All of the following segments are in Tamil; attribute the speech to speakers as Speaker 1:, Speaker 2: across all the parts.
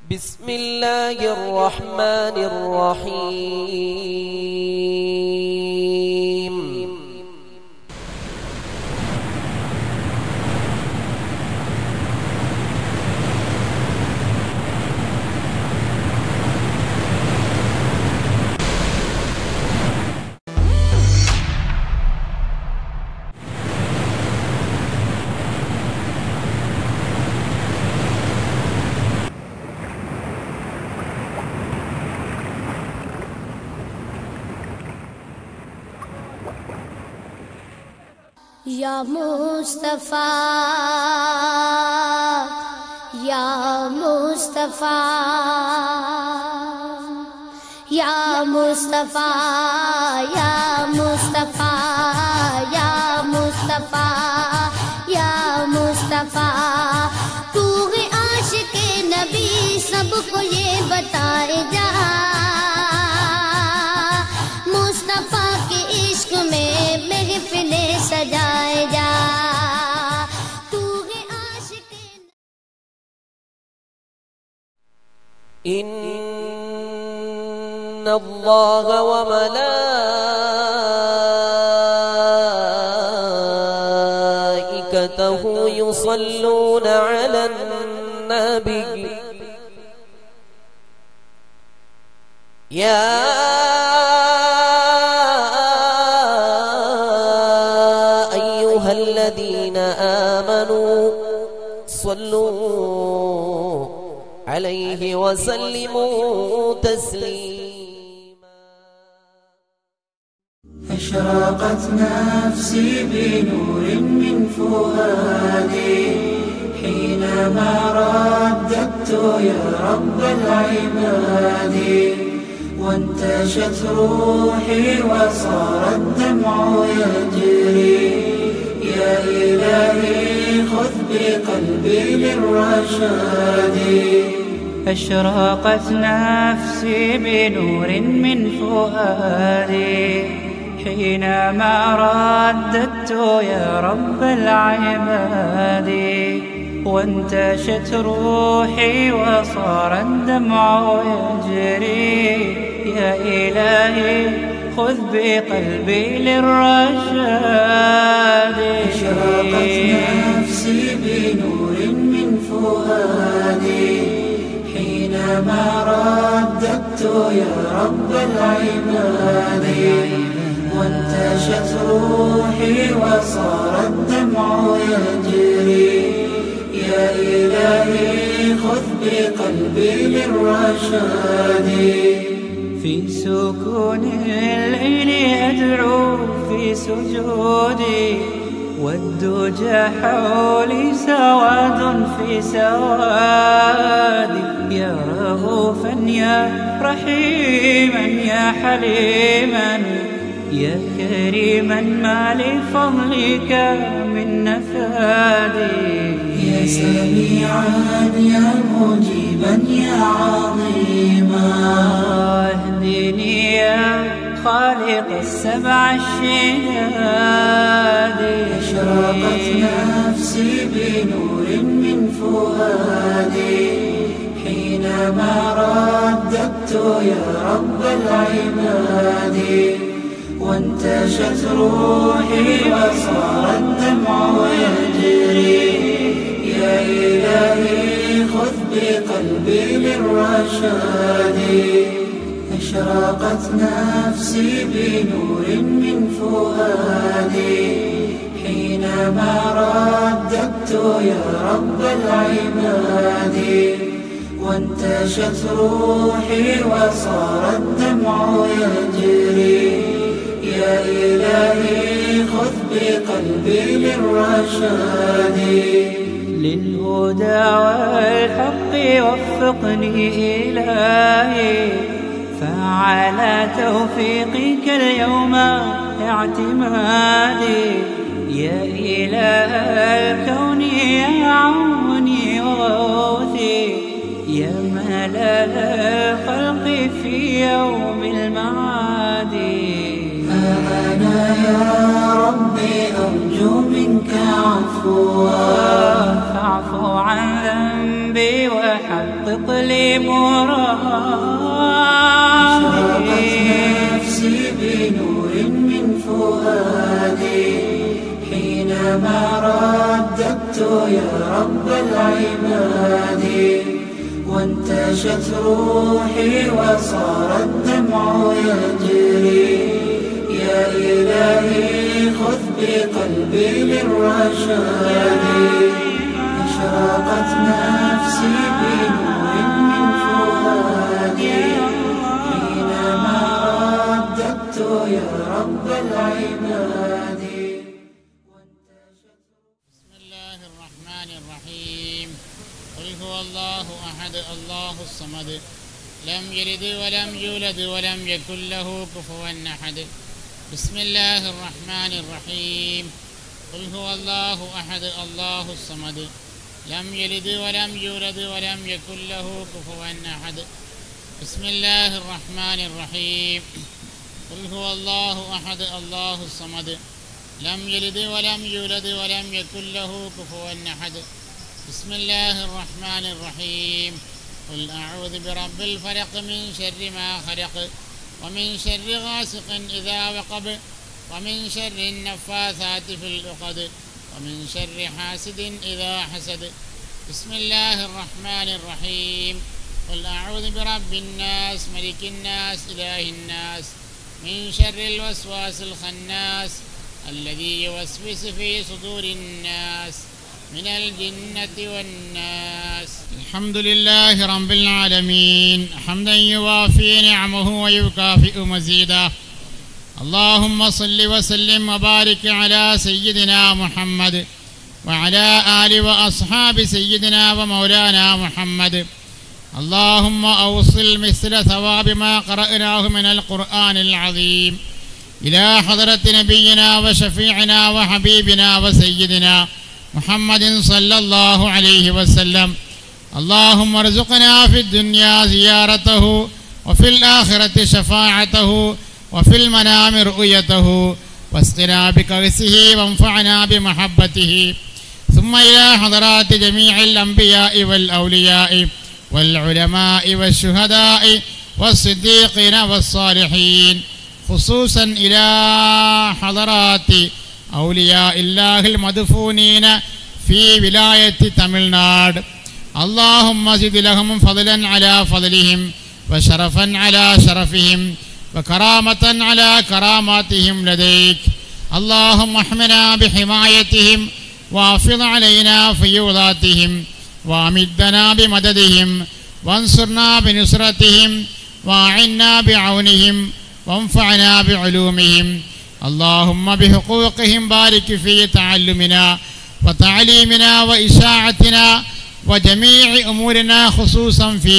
Speaker 1: بسم الله الرحمن الرحيم
Speaker 2: या मुस्तफा या मुस्तफा या मुस्तफा या मुस्तफा या मुस्तफा या मुस्तफा तू है आशिक नबी सबको ये बताए जा मुस्तफा के इश्क में महफिले सजाए जा तू है आशिक
Speaker 1: إن الله وملائكته يصلون على النبي يا أيها الذين آمنوا صلوا عليه وسلموا تسليما
Speaker 3: أشرقت نفسي بنور من فؤادي حينما رددت يا رب العباد وانتشت روحي وصار الدمع يجري يا إلهي خذ بقلبي للرشاد
Speaker 4: أشرقت نفسي بنور من فؤادي حينما رددت يا رب العباد وانتشت روحي وصار الدمع يجري يا إلهي خذ بقلبي للرشاد
Speaker 3: أشرقت نفسي بنور من فؤادي حينما رددت يا رب العباد وانتشت روحي وصار الدمع يجري يا إلهي خذ بقلبي للرشاد
Speaker 4: في سكون الليل أدعو في سجودي والدجى حولي سواد في سوادي يا رؤوفا يا رحيما يا حليما يا كريما ما لفضلك من نفادي
Speaker 3: يا سميعا يا مجيبا يا عظيما
Speaker 4: اهدني يا خالق السبع الشداد
Speaker 3: أشرقت نفسي بنور من فؤادي حينما رددت يا رب العباد وانتشت روحي وصار الدمع يجري يا إلهي خذ بقلبي للرشاد أشرقت نفسي بنور من فؤادي حينما رددت يا رب العباد وانتشت روحي وصار الدمع يجري يا إلهي خذ بقلبي للرشاد
Speaker 4: للهدى والحق وفقني إلهي فعلى توفيقك اليوم اعتمادي يا إله الكون يا عوني وغوثي يا ملل الخلق في يوم المعاد
Speaker 3: أنا يا ربي أرجو منك عفوا
Speaker 4: فاعف عن ذنبي وحقق وإقليم
Speaker 3: أشرقت
Speaker 4: راحي
Speaker 3: نفسي بنور من فؤادي حينما رددت يا رب العباد وانتشت روحي وصار الدمع يجري يا إلهي خذ بقلبي للرشاد أشرقت نفسي بنور من فؤادي حينما رددت يا رب العباد
Speaker 5: بسم الله الرحمن الرحيم قل هو الله أحد الله الصمد لم يلد ولم يولد ولم يكن له كفوا أحد بسم الله الرحمن الرحيم قل هو الله أحد الله الصمد لم يلد ولم يولد ولم يكن له كفوا أحد بسم الله الرحمن الرحيم قل هو الله أحد الله الصمد لم يلد ولم يولد ولم يكن له كفوا أحد بسم الله الرحمن الرحيم قل أعوذ برب الفلق من شر ما خلق ومن شر غاسق إذا وقب ومن شر النفاثات في العقد ومن شر حاسد إذا حسد بسم الله الرحمن الرحيم قل أعوذ برب الناس ملك الناس إله الناس من شر الوسواس الخناس الذي يوسوس في صدور الناس من الجنة والناس الحمد لله رب العالمين حمدا يوافي نعمه ويكافئ مزيدا اللهم صل وسلم وبارك على سيدنا محمد وعلى آل وأصحاب سيدنا ومولانا محمد اللهم أوصل مثل ثواب ما قرأناه من القرآن العظيم إلى حضرة نبينا وشفيعنا وحبيبنا وسيدنا محمد صلى الله عليه وسلم اللهم ارزقنا في الدنيا زيارته وفي الآخرة شفاعته وفي المنام رؤيته واسقنا بكرسه وانفعنا بمحبته ثم إلى حضرات جميع الأنبياء والأولياء والعلماء والشهداء والصديقين والصالحين خصوصا إلى حضرات أولياء الله المدفونين في ولاية تملناد اللهم زد لهم فضلا على فضلهم وشرفا على شرفهم وكرامة على كراماتهم لديك اللهم احمنا بحمايتهم وافض علينا فيوضاتهم وامدنا بمددهم وانصرنا بنصرتهم واعنا بعونهم وانفعنا بعلومهم اللهم بحقوقهم بارك في تعلمنا وتعليمنا وإشاعتنا وجميع أمورنا خصوصا في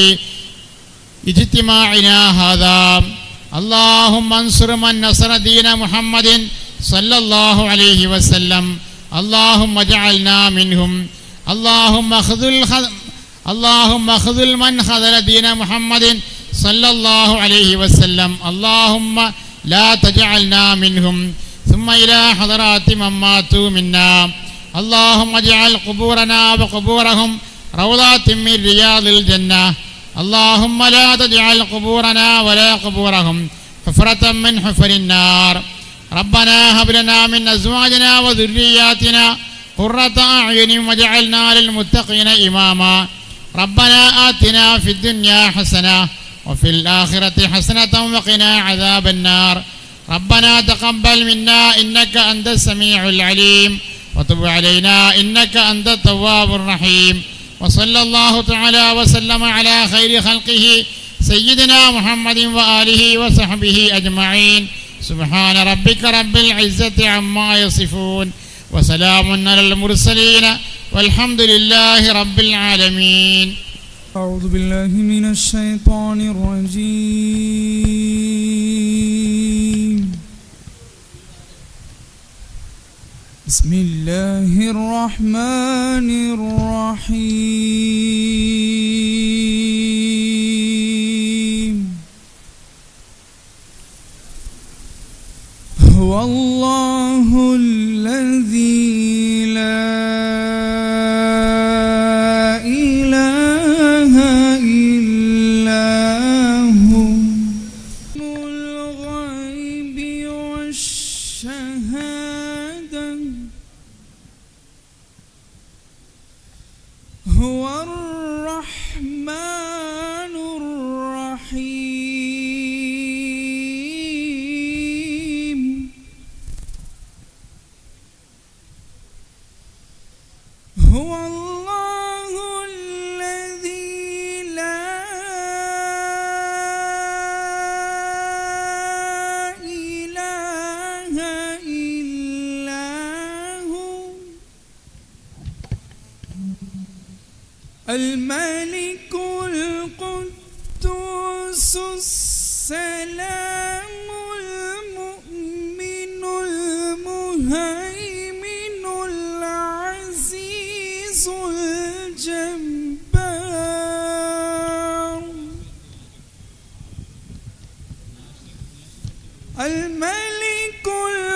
Speaker 5: اجتماعنا هذا اللهم انصر من نصر دين محمد صلى الله عليه وسلم اللهم اجعلنا منهم اللهم خذل خ- اللهم خذل من خذل دين محمد صلى الله عليه وسلم اللهم لا تجعلنا منهم ثم إلى حضرات من ماتوا منا اللهم اجعل قبورنا وقبورهم روضات من رياض الجنة اللهم لا تجعل قبورنا ولا قبورهم حفرة من حفر النار ربنا هب لنا من أزواجنا وذرياتنا قرة أعين واجعلنا للمتقين إماما ربنا آتنا في الدنيا حسنة وفي الآخرة حسنة وقنا عذاب النار ربنا تقبل منا إنك أنت السميع العليم وتب علينا إنك أنت التواب الرحيم وصلى الله تعالى وسلم على خير خلقه سيدنا محمد وآله وصحبه أجمعين سبحان ربك رب العزة عما يصفون وسلام على المرسلين والحمد لله رب العالمين
Speaker 6: أعوذ بالله من الشيطان الرجيم بسم الله الرحمن الرحيم هو الله الذي لا إله هو الرحمن الرحيم هو الله الذي لا إله إلا هو الملك القدوس السلام المؤمن المهيمن العزيز الجبار الملك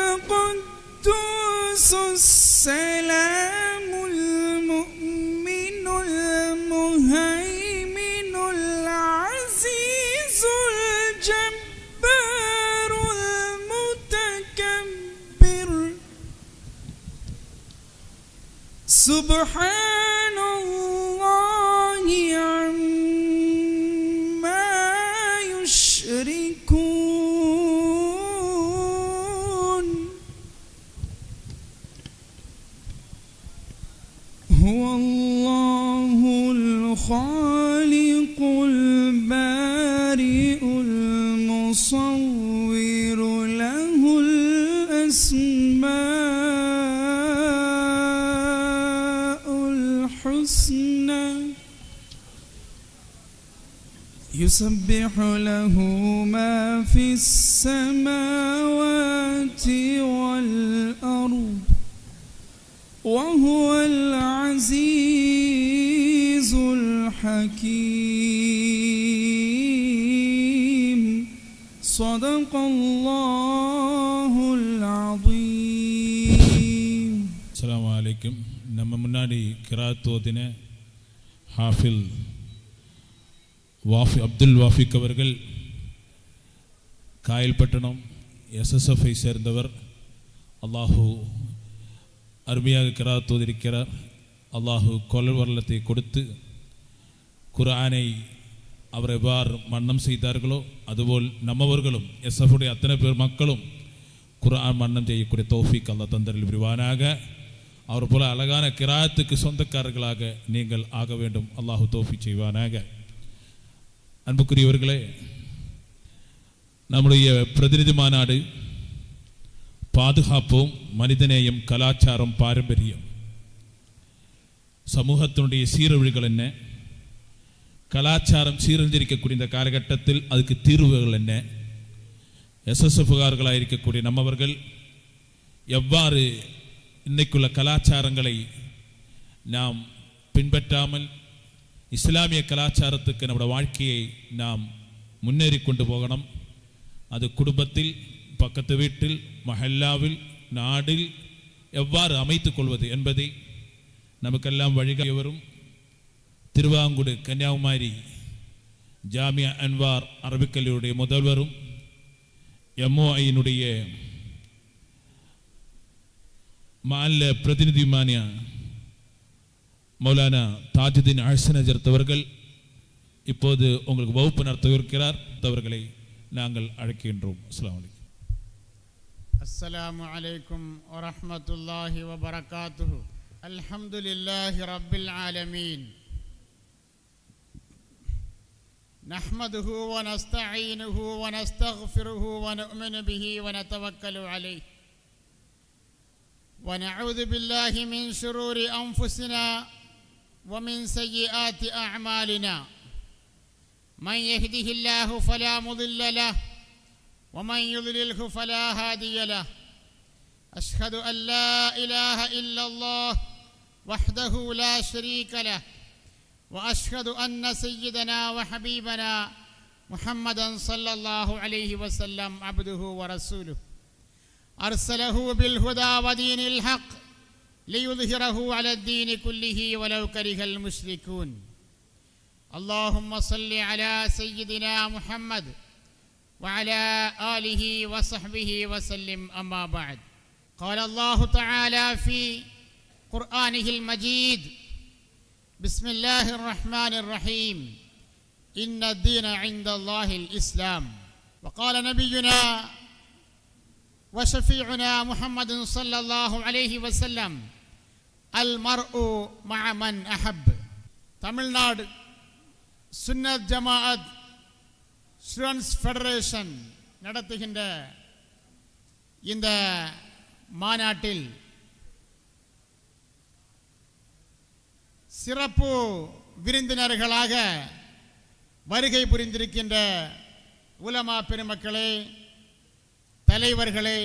Speaker 6: القدوس السلام المؤمن المهيمن العزيز الجبار المتكبر سبحان الله عما يشركون هو الله الخالق البارئ المصور له الأسماء الحسنى يسبح له ما في السماوات والأرض وهو العزيز الحكيم صدق الله العظيم
Speaker 7: அஸ்ஸலாமு அலைக்கும் நம்ம முன்னாடி கிராத் ஓதின ஹாஃபில் வாஃபி அப்துல் வாஃபிக் அவர்கள் காயல்பட்டணம் எஸ்எஸ்எஃப்ஐ சேர்ந்தவர் அல்லாஹு அருமையாக கிராத் ஓதிருக்கிறார் அல்லாஹு கொல் வரலத்தை கொடுத்து குர்ஆனை அவர் எவ்வாறு மன்னம் செய்தார்களோ அதுபோல் நம்மவர்களும் எஸ்எஃப்டைய அத்தனை பேர் மக்களும் குர்ஆன் மன்னம் செய்யக்கூடிய தௌஃபீக் அல்லாஹ் தந்தரில் புரிவானாக அவர் போல அழகான கிராத்துக்கு சொந்தக்காரர்களாக நீங்கள் ஆக வேண்டும் அல்லாஹு தோஃபி செய்வானாக அன்புக்குரியவர்களே நம்முடைய பிரதிநிதி மாநாடு பாதுகாப்போம் மனிதநேயம் கலாச்சாரம் பாரம்பரியம் சமூகத்தினுடைய சீரழிவுகள் என்ன கலாச்சாரம் சீரழிஞ்சிருக்கக்கூடிய இந்த காலகட்டத்தில் அதுக்கு தீர்வுகள் என்ன எஸ்எஸ்எஃப்கார்களாக இருக்கக்கூடிய நம்மவர்கள் எவ்வாறு இன்னைக்குள்ள கலாச்சாரங்களை நாம் பின்பற்றாமல் இஸ்லாமிய கலாச்சாரத்துக்கு நம்முடைய வாழ்க்கையை நாம் முன்னேறி கொண்டு போகணும் அது குடும்பத்தில் பக்கத்து வீட்டில் மஹல்லாவில் நாடில் எவ்வாறு அமைத்துக் கொள்வது என்பதை நமக்கெல்லாம் வழிகாட்டி வரும் திருவாங்குடு கன்னியாகுமரி ஜாமியா அன்வார் அரபிக்கல்லூருடைய முதல்வரும் எம்ஓஐயினுடைய மாநில பிரதிநிதியுமான மௌலானா தாஜுதீன் அஹ்சனஜர்த் அவர்கள் இப்போது உங்களுக்கு வகுப்பு நடத்தவிருக்கிறார் அவர்களை நாங்கள் அழைக்கின்றோம் அஸ்ஸலாமு அலைக்கும்
Speaker 5: السلام عليكم ورحمة الله وبركاته الحمد لله رب العالمين نحمده ونستعينه ونستغفره ونؤمن به ونتوكل عليه ونعوذ بالله من شرور أنفسنا ومن سيئات أعمالنا من يهده الله فلا مضل له ومن يضلله فلا هادي له أشهد أن لا إله إلا الله وحده لا شريك له وأشهد أن سيدنا وحبيبنا محمدا صلى الله عليه وسلم عبده ورسوله أرسله بالهدى ودين الحق ليظهره على الدين كله ولو كره المشركون اللهم صل على سيدنا محمد وعلى آله وصحبه وسلم أما بعد قال الله تعالى في قرآنه المجيد بسم الله الرحمن الرحيم إن الدين عند الله الإسلام وقال نبينا وشفيعنا محمد صلى الله عليه وسلم المرء مع من أحب தமிழ்நாடு சுன்னத் ஜமாஅத் ஸ்டூடெண்ட்ஸ் ஃபெடரேஷன் நடத்துகின்ற இந்த மாநாட்டில் சிறப்பு விருந்தினர்களாக வருகை புரிந்திருக்கின்ற உலமா பெருமக்களே தலைவர்களே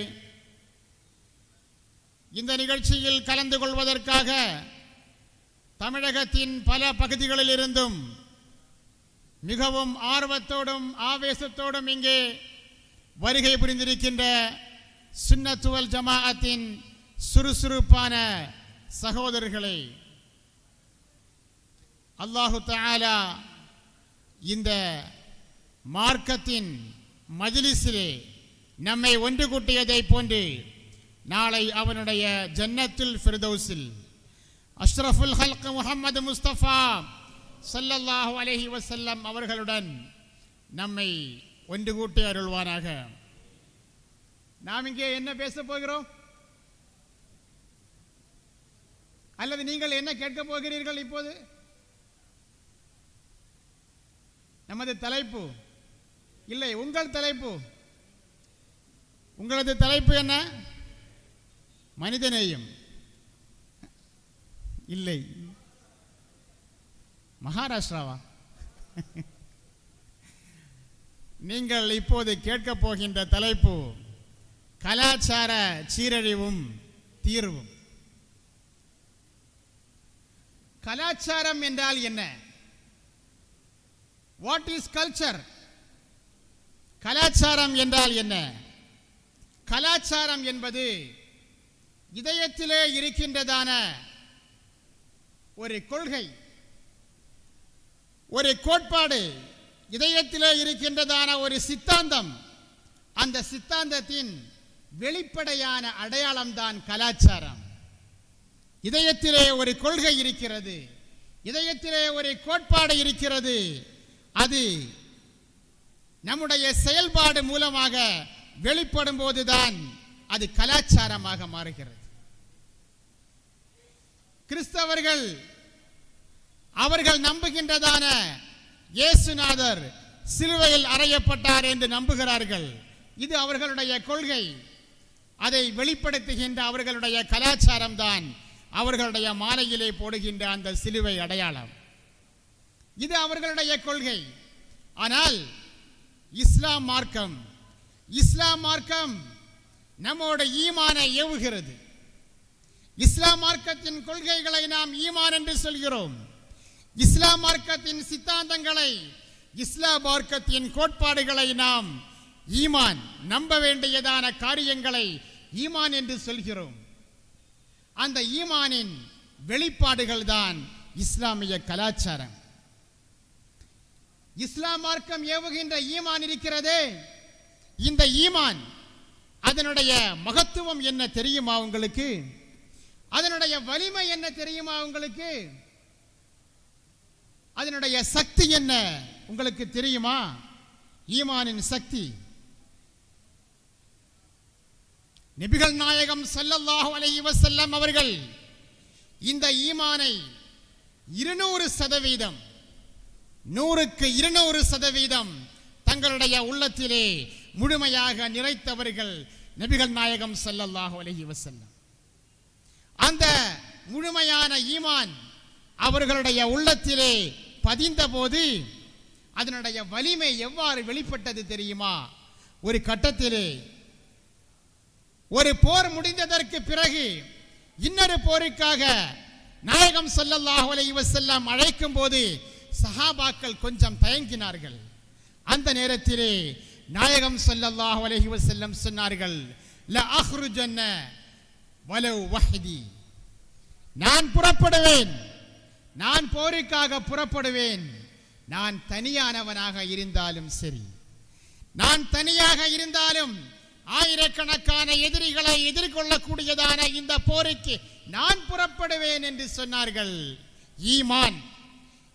Speaker 5: இந்த நிகழ்ச்சியில் கலந்து கொள்வதற்காக தமிழகத்தின் பல பகுதிகளில் இருந்தும் மிகவும் ஆர்வத்தோடும் ஆவேசத்தோடும் இங்கே வருகை புரிந்திருக்கின்ற சுன்னத்துவல் ஜமாஅத்தின் சுறுசுறுப்பான சகோதரர்களே அல்லாஹு தஆலா இந்த மார்க்கத்தின் மஜ்லிஸிலே நம்மை ஒன்று கூட்டியதை போன்று நாளை அவனுடைய ஜன்னத்துல் ஃபிர்தௌஸில் அஷ்ரஃபுல் ஹல்க் முஹம்மது முஸ்தபா ஸல்லல்லாஹு அலைஹி வஸல்லம் அவர்களுடன் நம்மை ஒன்று கூட்டி அருள்வானாக நாம் இங்கே என்ன பேச போகிறோம் அல்லது நீங்கள் என்ன கேட்கப் போகிறீர்கள் இப்போது நமது தலைப்பு இல்லை உங்கள் தலைப்பு உங்களது தலைப்பு என்ன மனிதநேயம் இல்லை மகாராஷ்டிராவா நீங்கள் இப்போது கேட்கப் போகின்ற தலைப்பு கலாச்சார சீரழிவும் தீர்வும் கலாச்சாரம் என்றால் என்ன வாட் இஸ் கல்ச்சர் கலாச்சாரம் என்றால் என்ன கலாச்சாரம் என்பது இதயத்திலே இருக்கின்றதான ஒரு கொள்கை ஒரு கோட்பாடு இதயத்திலே இருக்கின்றதான ஒரு சித்தாந்தம் அந்த சித்தாந்தத்தின் வெளிப்படையான அடையாளம்தான் கலாச்சாரம் இதயத்திலே ஒரு கொள்கை இருக்கிறது இதயத்திலே ஒரு கோட்பாடு இருக்கிறது அது நம்முடைய செயல்பாடு மூலமாக வெளிப்படும் போதுதான் அது கலாச்சாரமாக மாறுகிறது கிறிஸ்தவர்கள் அவர்கள் நம்புகின்றதான இயேசுநாதர் சிலுவையில் அறையப்பட்டார் என்று நம்புகிறார்கள் இது அவர்களுடைய கொள்கை அதை வெளிப்படுத்துகின்ற அவர்களுடைய கலாச்சாரம் தான் அவர்களுடைய மாலையிலே போடுகின்ற அந்த சிலுவை அடையாளம் இது அவர்களுடைய கொள்கை ஆனால் இஸ்லாம் மார்க்கம் இஸ்லாம் மார்க்கம் நம்மோட ஈமானை ஏவுகிறது இஸ்லாம் மார்க்கத்தின் கொள்கைகளை நாம் ஈமான் என்று சொல்கிறோம் இஸ்லாம் மார்க்கத்தின் சித்தாந்தங்களை இஸ்லாம் மார்க்கத்தின் கோட்பாடுகளை நாம் ஈமான் நம்ப வேண்டியதான காரியங்களை ஈமான் என்று சொல்கிறோம் அந்த ஈமானின் வெளிப்பாடுகள் தான் இஸ்லாமிய கலாச்சாரம் இஸ்லாம் மார்க்கம் ஏவுகின்ற ஈமான் இருக்கிறதே இந்த ஈமான் அதனுடைய மகத்துவம் என்ன தெரியுமா உங்களுக்கு அதனுடைய வலிமை என்ன தெரியுமா உங்களுக்கு அதனுடைய சக்தி என்ன உங்களுக்கு தெரியுமா ஈமானின் சக்தி நபிகள் நாயகம் ஸல்லல்லாஹு அலைஹி வஸல்லம் அவர்கள் இந்த ஈமானை இருநூறு சதவீதம் நூறுக்கு இருநூறு சதவீதம் தங்களுடைய உள்ளத்திலே முழுமையாக நிறைத்தவர்கள் நபிகள் நாயகம் ஸல்லல்லாஹு அலைஹி வஸல்லம் அந்த முழுமையான ஈமான் அவர்களுடைய உள்ளத்திலே பதிந்தபோது அதனுடைய வலிமை எவ்வாறு வெளிப்பட்டது தெரியுமா ஒரு கட்டத்திலே ஒரு போர் முடிந்ததற்கு பிறகு இன்னொரு போருக்காக நாயகம் ஸல்லல்லாஹு அலைஹி வஸல்லம் அழைக்கும் போது சஹாபாக்கள் கொஞ்சம் தயங்கினார்கள் அந்த நேரத்திலே நாயகம் ஸல்லல்லாஹு அலைஹி வஸல்லம் சொன்னார்கள் ல அஹ்ருஜன்ன வலவ் வஹ்தி நான் புறப்படுவேன் நான் போருக்காக புறப்படுவேன் நான் தனியானவனாக இருந்தாலும் சரி நான் தனியாக இருந்தாலும் ஆயிரக்கணக்கான எதிரிகளை எதிர்கொள்ளக்கூடியதான இந்த போருக்கு நான் புறப்படுவேன் என்று சொன்னார்கள் ஈமான்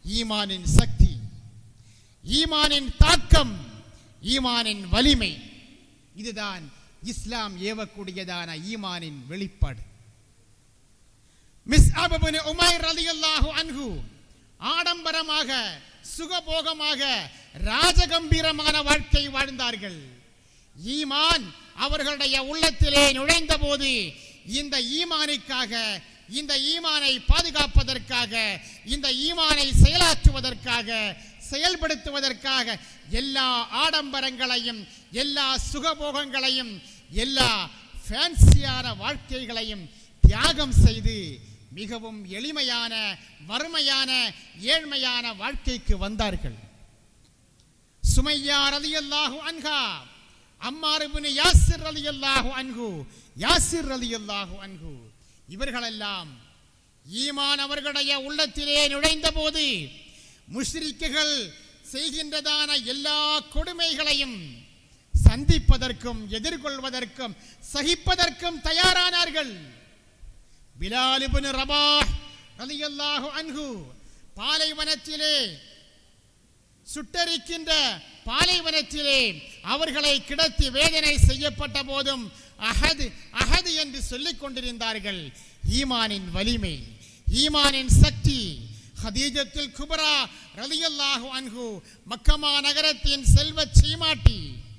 Speaker 5: ஈமானின் சக்தி ஈமானின் தாக்கம் ஈமானின் வலிமை இதுதான் இஸ்லாம் ஏவக்கூடியதான ஈமானின் வெளிப்பாடு மிஸ் அபுபின் உமைர் ரலியல்லாஹு அன்ஹு ஆடம்பரமாக சுகபோகமாக ராஜகம்பீரமான வாழ்க்கை வாழ்ந்தார்கள் ஈமான் அவர்களுடைய உள்ளத்திலே நுழைந்த போது இந்த ஈமானுக்காக இந்த ஈமானை பாதுகாப்பதற்காக இந்த ஈமானை செயலாற்றுவதற்காக செயல்படுத்துவதற்காக எல்லா ஆடம்பரங்களையும் எல்லா சுகபோகங்களையும் எல்லா ஃபேன்சியான வாழ்க்கைகளையும் தியாகம் செய்து மிகவும் எளிமையான வறுமையான ஏழ்மையான வாழ்க்கைக்கு வந்தார்கள் சுமையா ரலியல்லாஹு அன்ஹா அம்மார் இப்னு யாசிர் ரலியல்லாஹு அன்ஹு யாசிர் ரலியல்லாஹு அன்ஹு இவர்களெல்லாம் ஈமான் அவர்களுடைய உள்ளத்திலே நுழைந்த போது முஷ்ரிக்குகள் செய்கின்றதான எல்லா கொடுமைகளையும் சந்திப்பதற்கும் எதிர்கொள்வதற்கும் சகிப்பதற்கும் தயாரானார்கள் பிலால் இப்னு ரபாஹ் ரலியல்லாஹு அன்ஹு பாலைவனத்திலே சுட்டரிக்கின்ற பாலைவனத்திலே அவர்களை கிடத்தி வேதனை செய்யப்பட்ட போதும் அஹது அஹது என்று சொல்லிக் கொண்டிருந்தார்கள் ஈமானின் வலிமை ஈமானின் சக்தி ஹதீஜத்துல் குபரா ரலியல்லாஹு அன்ஹு மக்கமா நகரத்தின் செல்வச் சீமாட்டி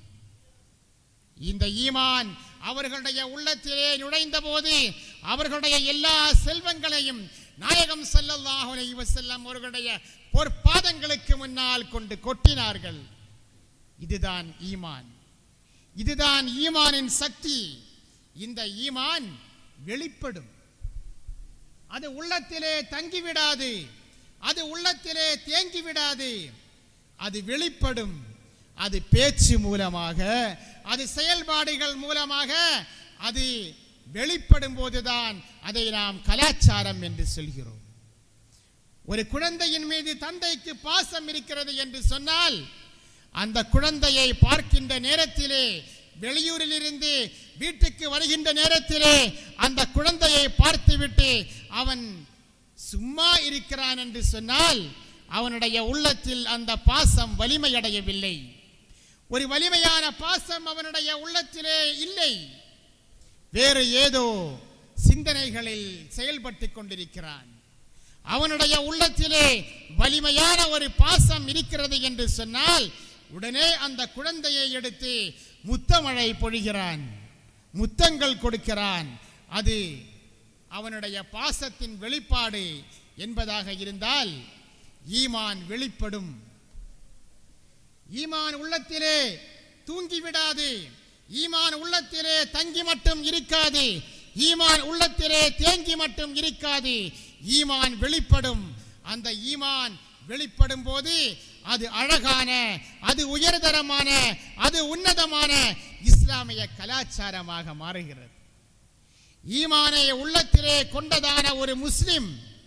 Speaker 5: இந்த ஈமான் அவர்களுடைய உள்ளத்திலே நுழைந்த போது அவர்களுடைய எல்லா செல்வங்களையும் நாயகம் ஸல்லல்லாஹு அலைஹி வஸல்லம் அவர்களுடைய பொற்பாதங்களுக்கு முன்னால் கொண்டு கொட்டினார்கள் இதுதான் ஈமான் இதுதான் ஈமானின் சக்தி இந்த ஈமான் வெளிப்படும் அது உள்ளத்திலே தங்கிவிடாது அது உள்ளத்திலே தேங்கி விடாது அது வெளிப்படும் அது பேச்சு மூலமாக அது செயல்பாடுகள் மூலமாக அது வெளிப்படும் போதுதான் அதை நாம் கலாச்சாரம் என்று சொல்கிறோம் ஒரு குழந்தையின் மீது தந்தைக்கு பாசம் இருக்கிறது என்று சொன்னால் அந்த குழந்தையை பார்க்கின்ற நேரத்திலே வெளியூரில் இருந்து வீட்டுக்கு வருகின்ற நேரத்திலே அந்த குழந்தையை பார்த்துவிட்டு அவன் சும்மா இருக்கிறான் என்று சொன்னால் அவனுடைய உள்ளத்தில் அந்த பாசம் வலிமையடையவில்லை ஒரு வலிமையான பாசம் அவனுடைய உள்ளத்திலே இல்லை வேறு ஏதோ சிந்தனைகளில் செயல்பட்டு கொண்டிருக்கிறான் அவனுடைய உள்ளத்திலே வலிமையான ஒரு பாசம் இருக்கிறது என்று சொன்னால் உடனே அந்த குழந்தையை எடுத்து முத்தமழை பொழிகிறான் முத்தங்கள் கொடுக்கிறான் அது அவனுடைய பாசத்தின் வெளிப்பாடு என்பதாக இருந்தால் ஈமான் வெளிப்படும் ஈமான் உள்ளத்திலே தூங்கிவிடாது ஈமான் உள்ளத்திலே தங்கி மட்டும் இருக்காது ஈமான் உள்ளத்திலே தேங்கி மட்டும் இருக்காது ஈமான் வெளிப்படும் அந்த ஈமான் வெளிப்படும் போது அது அழகான அது உயர்தரமான அது உன்னதமான இஸ்லாமிய கலாச்சாரமாக மாறுகிறது ஈமானை உள்ளத்திலே கொண்டதான ஒரு முஸ்லிம்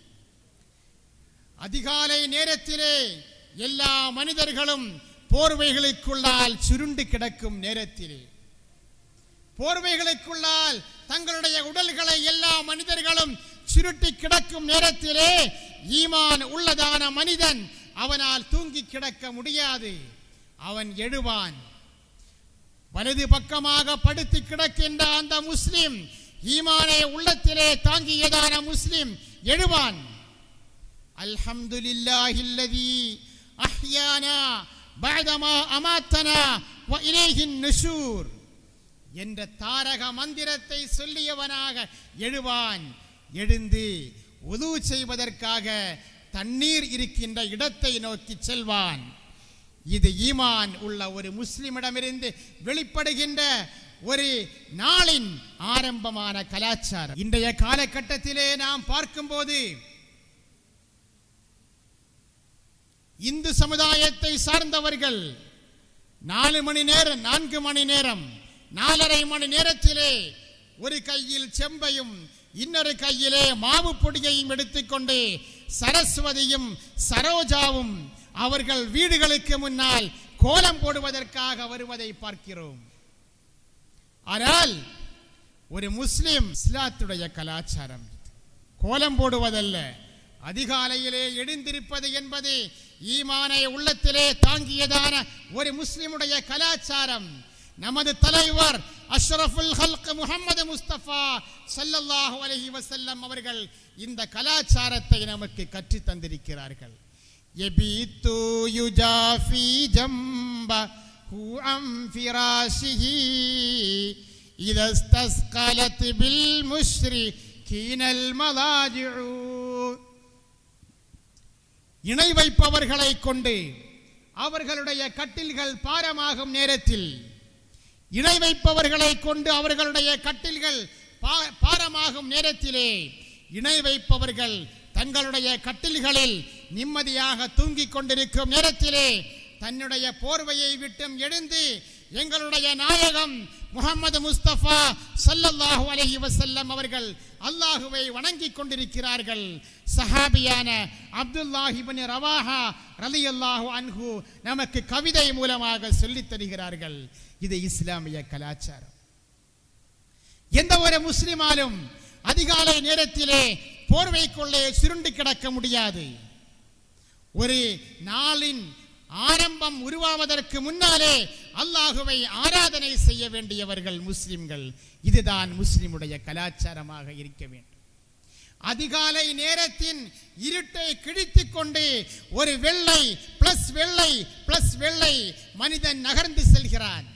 Speaker 5: அதிகாலை நேரத்திலே எல்லா மனிதர்களும் போர்வைகளுக்குள்ளால் சுருண்டு கிடக்கும் நேரத்திலே போர்வைகளுக்குள்ளால் தங்களுடைய உடல்களை எல்லா மனிதர்களும் சுருட்டி கிடக்கும் நேரத்திலே ஈமான் உள்ளதான மனிதன் அவனால் தூங்கி கிடக்க முடியாது அவன் எழுவான் வலது பக்கமாக படுத்து கிடக்கின்ற அந்த முஸ்லிம் ஈமானை உள்ளத்திலே தாங்கியதான முஸ்லிம் எழுவான் அல்ஹம்துலில்லாஹில்லதி அஹ்யானா பஅதமா அமாத்தனா வ இலைஹின் நுஷூர் என்ற தாரக மந்திரத்தை சொல்லியவனாக எழுவான் எழுந்து உது செய்வதற்காக தண்ணீர் இருக்கின்ற இடத்தை நோக்கி செல்வான் இது ஈமான் உள்ள ஒரு முஸ்லிமிடமிருந்து வெளிப்படுகின்ற ஒரு நாளின் ஆரம்பமான கலாச்சாரம் இன்றைய காலகட்டத்திலே நாம் பார்க்கும்போது இந்து சமுதாயத்தை சார்ந்தவர்கள் நாலு மணி நேரம் நான்கு மணி நேரம் நாலரை மணி நேரத்திலே ஒரு கையில் செம்பையும் இன்னொரு கையிலே மாவு பொடியையும் எடுத்துக்கொண்டு சரஸ்வதியும் சரோஜாவும் அவர்கள் வீடுகளுக்கு முன்னால் கோலம் போடுவதற்காக வருவதை பார்க்கிறோம் ஆனால் ஒரு முஸ்லிம் இஸ்லாத்துடைய கலாச்சாரம் இது. கோலம் போடுவதல்ல அதிகாலையிலே எழுந்திருப்பது என்பது ஈமானை உள்ளத்திலே தாங்கியதான ஒரு முஸ்லிமுடைய கலாச்சாரம் நமது தலைவர் அஷ்ரஃபுல் ஹல்க் முகமது முஸ்தபா ஸல்லல்லாஹு அலைஹி வஸல்லம் அவர்கள் இந்த கலாச்சாரத்தை நமக்கு கற்றுத் தந்திருக்கிறார்கள் எபீத்து யுஜாஃபி ஜம்பஹு அம் ஃபிராஷிஹி إذا استثقلت بالمشركين المضاجع இணை வைப்பவர்களை கொண்டு அவர்களுடைய கட்டில்கள் பாரமாகும் நேரத்தில் இணை வைப்பவர்களை கொண்டு அவர்களுடைய கட்டில்கள் பா- பாரமாகும் நேரத்திலே இணை வைப்பவர்கள் தங்களுடைய கட்டில்களில் நிம்மதியாக தூங்கிக் கொண்டிருக்கும் நேரத்திலே தன்னுடைய போர்வையை விட்டும் எழுந்து எங்களுடைய நாயகம் முகமது முஸ்தபா ஸல்லல்லாஹு அலைஹி வஸல்லம் அவர்கள் அல்லாஹுவை வணங்கிக் கொண்டிருக்கிறார்கள் சஹாபியான அப்துல்லாஹி இப்னு ரவாஹா ரலியல்லாஹு அன்ஹு நமக்கு கவிதை மூலமாக சொல்லித் தருகிறார்கள் இது இஸ்லாமிய கலாச்சாரம் எந்த ஒரு முஸ்லிமாலும் அதிகாலை நேரத்திலே போர்வைக்குள்ளே சுருண்டு கிடக்க முடியாது ஒரு நாளின் ஆரம்பம் உருவாவதற்கு முன்னாலே அல்லாஹுவை ஆராதனை செய்ய வேண்டியவர்கள் முஸ்லிம்கள் இதுதான் முஸ்லிமுடைய கலாச்சாரமாக இருக்க வேண்டும் அதிகாலை நேரத்தின் இருட்டை கிழித்துக் கொண்டு ஒரு வெள்ளை பிளஸ் வெள்ளை பிளஸ் வெள்ளை மனிதன் நகர்ந்து செல்கிறான்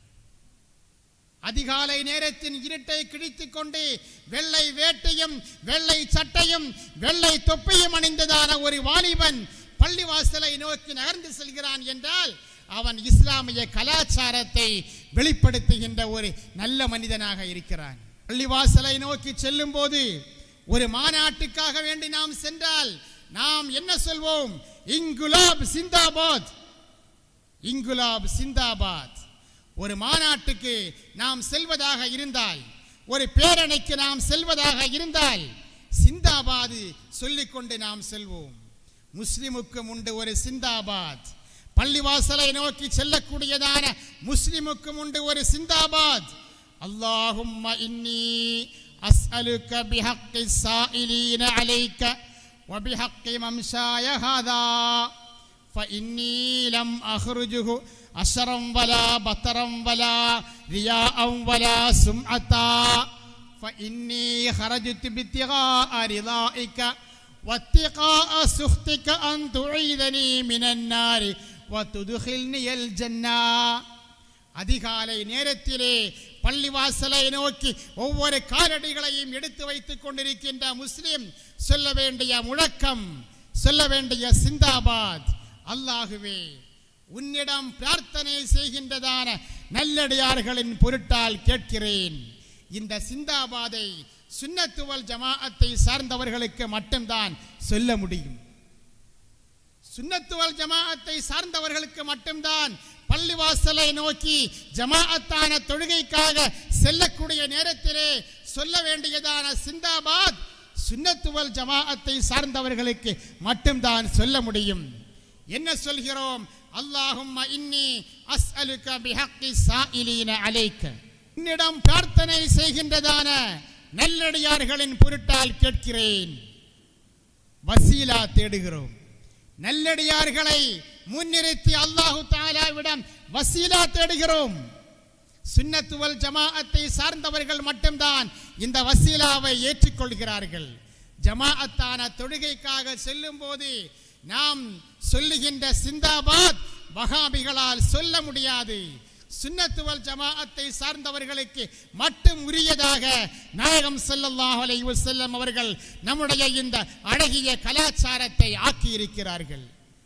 Speaker 5: அதிகாலை நேரத்தின் இருட்டை கிழித்துக் கொண்டு வெள்ளை வேட்டையும் வெள்ளை சட்டையும் வெள்ளை தொப்பியும் அணிந்ததான ஒரு வாலிபன் பள்ளிவாசலை நோக்கி நகர்ந்து செல்கிறான் என்றால் அவன் இஸ்லாமிய கலாச்சாரத்தை வெளிப்படுத்துகின்ற ஒரு நல்ல மனிதனாக இருக்கிறான் பள்ளிவாசலை நோக்கி செல்லும் போது ஒரு மாநாட்டுக்காக வேண்டி நாம் சென்றால் நாம் என்ன சொல்வோம் இங்குலாப் சிந்தாபாத் இங்குலாப் சிந்தாபாத் ஒரு மாநாட்டுக்கு நாம் செல்வதாக இருந்தால் ஒரு பேரணிக்கு நாம் செல்வதாக இருந்தால் சிந்தாபாது சொல்லிக்கொண்டு நாம் செல்வோம் முஸ்லிமுக்கும் உண்டு ஒரு சிந்தாபாத் பள்ளிவாசலை நோக்கி செல்லக்கூடியதான முஸ்லிமுக்கும் உண்டு ஒரு சிந்தாபாத் அல்லாஹும்ம இன்னி அஸ்அலுக பிஹக்கி சாயிலீன அலைக்க وبحق ممشاي هذا فإني لم أخرجه أشرا ولا بطرا ولا رياء ولا سمعة فإني خرجت ابتغاء رضائك واتقاء سخطك أن تعيذني من النار وتدخلني الجنة அதிகாலை நேரத்திலே பள்ளிவாசலை நோக்கி ஒவ்வொரு காலடிகளையும் எடுத்து வைத்துக் கொண்டிருக்கின்ற முஸ்லிம் சொல்ல வேண்டிய முழக்கம் சொல்ல வேண்டிய சிந்தாபாத் அல்லாகுவே உன்னிடம் பிரார்த்தனை செய்கின்றதான நல்லடியார்களின் பொருட்டால் கேட்கிறேன் இந்த சிந்தாபாதை சுன்னத்துவல் ஜமாஅத்தை சார்ந்தவர்களுக்கு மட்டும்தான் சொல்ல முடியும் சுன்னத்துவல் ஜமாஅத்தை சார்ந்தவர்களுக்கு மட்டும்தான் பள்ளிவாசலை நோக்கி ஜமாஅத்தான தொழுகைக்காக செல்லக்கூடிய நேரத்திலே சொல்ல வேண்டியதான சிந்தாபாத் சுன்னத்துவல் ஜமாஅத்தை சார்ந்தவர்களுக்கு மட்டும்தான் சொல்ல முடியும் என்ன சொல்கிறோம் அல்லாஹும் இன்னி அஸ்அலுக பிஹக்கி சாயிலீன அலைக்க உன்னிடம் பிரார்த்தனை செய்கின்றதான நல்லடியார்களின் பொருட்டால் கேட்கிறேன் வசீலா தேடுகிறோம் நல்லடியார்களை முன்னிறுத்தி அல்லாஹு தாலாவிடம் வசீலா தேடுகிறோம் சுன்னத்துவல் ஜமாஅத்தை சார்ந்தவர்கள் மட்டும்தான் இந்த வசீலாவை ஏற்றுக்கொள்கிறார்கள் ஜமாஅத்தான தொழுகைக்காக செல்லும் போது நாம் சொல்லுகின்ற சிந்தாபாத் வகாபிகளால் சொல்ல முடியாது சுன்னத்துவல் ஜமாஅத்தை சார்ந்தவர்களுக்கு மட்டும் உரியதாக நாயகம் ஸல்லல்லாஹு அலைஹி வஸல்லம் அவர்கள் நம்முடைய இந்த அழகிய கலாச்சாரத்தை ஆக்கி இருக்கிறார்கள்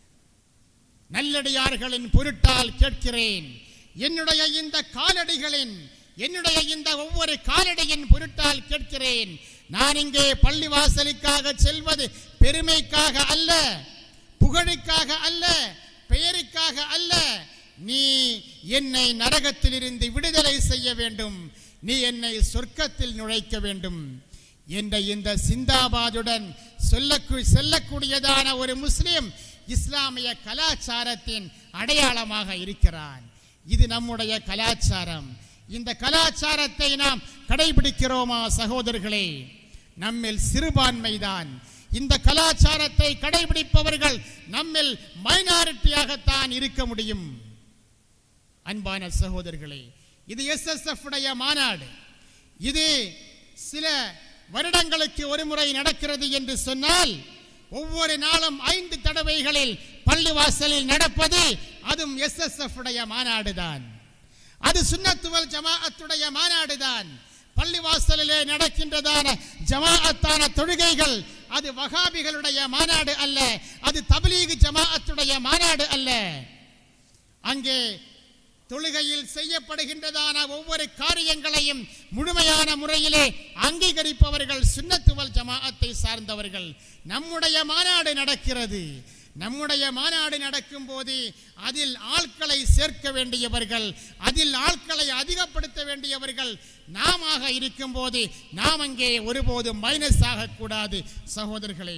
Speaker 5: நல்லடியார்களின் பொருட்டால் கேட்கிறேன் என்னுடைய இந்த காலடிகளின் என்னுடைய இந்த ஒவ்வொரு காலடியின் பொருட்டால் கேட்கிறேன் நான் இங்கே பள்ளிவாசலுக்காக செல்வது பெருமைக்காக அல்ல புகழுக்காக அல்ல பெயருக்காக அல்ல நீ என்னை நரகத்திலிருந்து விடுதலை செய்ய வேண்டும் நீ என்னை சொர்க்கத்தில் நுழைக்க வேண்டும் என்ற இந்த சிந்தாபாதுடன் சொல்லக்கு செல்லக்கூடியதான ஒரு முஸ்லிம் இஸ்லாமிய கலாச்சாரத்தின் அடையாளமாக இருக்கிறான் இது நம்முடைய கலாச்சாரம் இந்த கலாச்சாரத்தை நாம் கடைபிடிக்கிறோமா சகோதரர்களே நம்மில் சிறுபான்மைதான் இந்த கலாச்சாரத்தை கடைபிடிப்பவர்கள் நம்மில் மைனாரிட்டியாகத்தான் இருக்க முடியும் அன்பான சகோதரர்களே இது எஸ்எஸ்எஃப் உடைய மாநாடு இது சில வருடங்களுக்கு ஒரு முறை நடக்கிறது என்று சொன்னால் ஒவ்வொரு நாளும் ஐந்து தடவைகளில் பள்ளிவாசலில் நடப்பது அதுவும் எஸ்எஸ்எஃப் உடைய மாநாடுதான் அது சுன்னத்துவல் ஜமாஅத்துடைய மாநாடுதான் பள்ளிவாசலிலே நடக்கின்றதான ஜமாஅத்தான தொழுகைகள் அது வகாபிகளுடைய மாநாடு அல்ல அது தபலீக் ஜமாஅத்துடைய மாநாடு அல்ல அங்கே தொழுகையில் செய்யப்படுகின்றதான ஒவ்வொரு காரியங்களையும் முழுமையான முறையிலே அங்கீகரிப்பவர்கள் சுன்னத்துவல் ஜமாஅத்தை சார்ந்தவர்கள் நம்முடைய மாநாடு நடக்கிறது நம்முடைய மாநாடு நடக்கும் போது அதில் ஆட்களை சேர்க்க வேண்டியவர்கள் அதில் ஆட்களை அதிகப்படுத்த வேண்டியவர்கள் நாம இருக்கும் போது நாம் அங்கே ஒருபோதும் மைனஸ் ஆகக்கூடாது சகோதரர்களே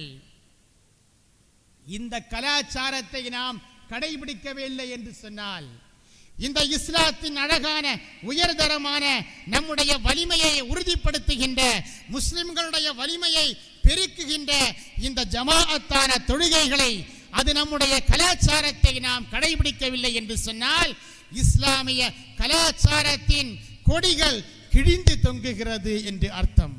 Speaker 5: இந்த கலாச்சாரத்தை நாம் கடைபிடிக்கவில்லை என்று சொன்னால் இந்த இஸ்லாத்தின் அழகான உயர்தரமான நம்முடைய வலிமையை உறுதிப்படுத்துகின்ற முஸ்லிம்களுடைய வலிமையை பெருக்குகின்ற இந்த ஜமாஅத்தான தொழுகைகளை அது நம்முடைய கலாச்சாரத்தை நாம் கடைபிடிக்கவில்லை என்று சொன்னால் இஸ்லாமிய கலாச்சாரத்தின் கொடிகள் கிழிந்து தொங்குகிறது என்று அர்த்தம்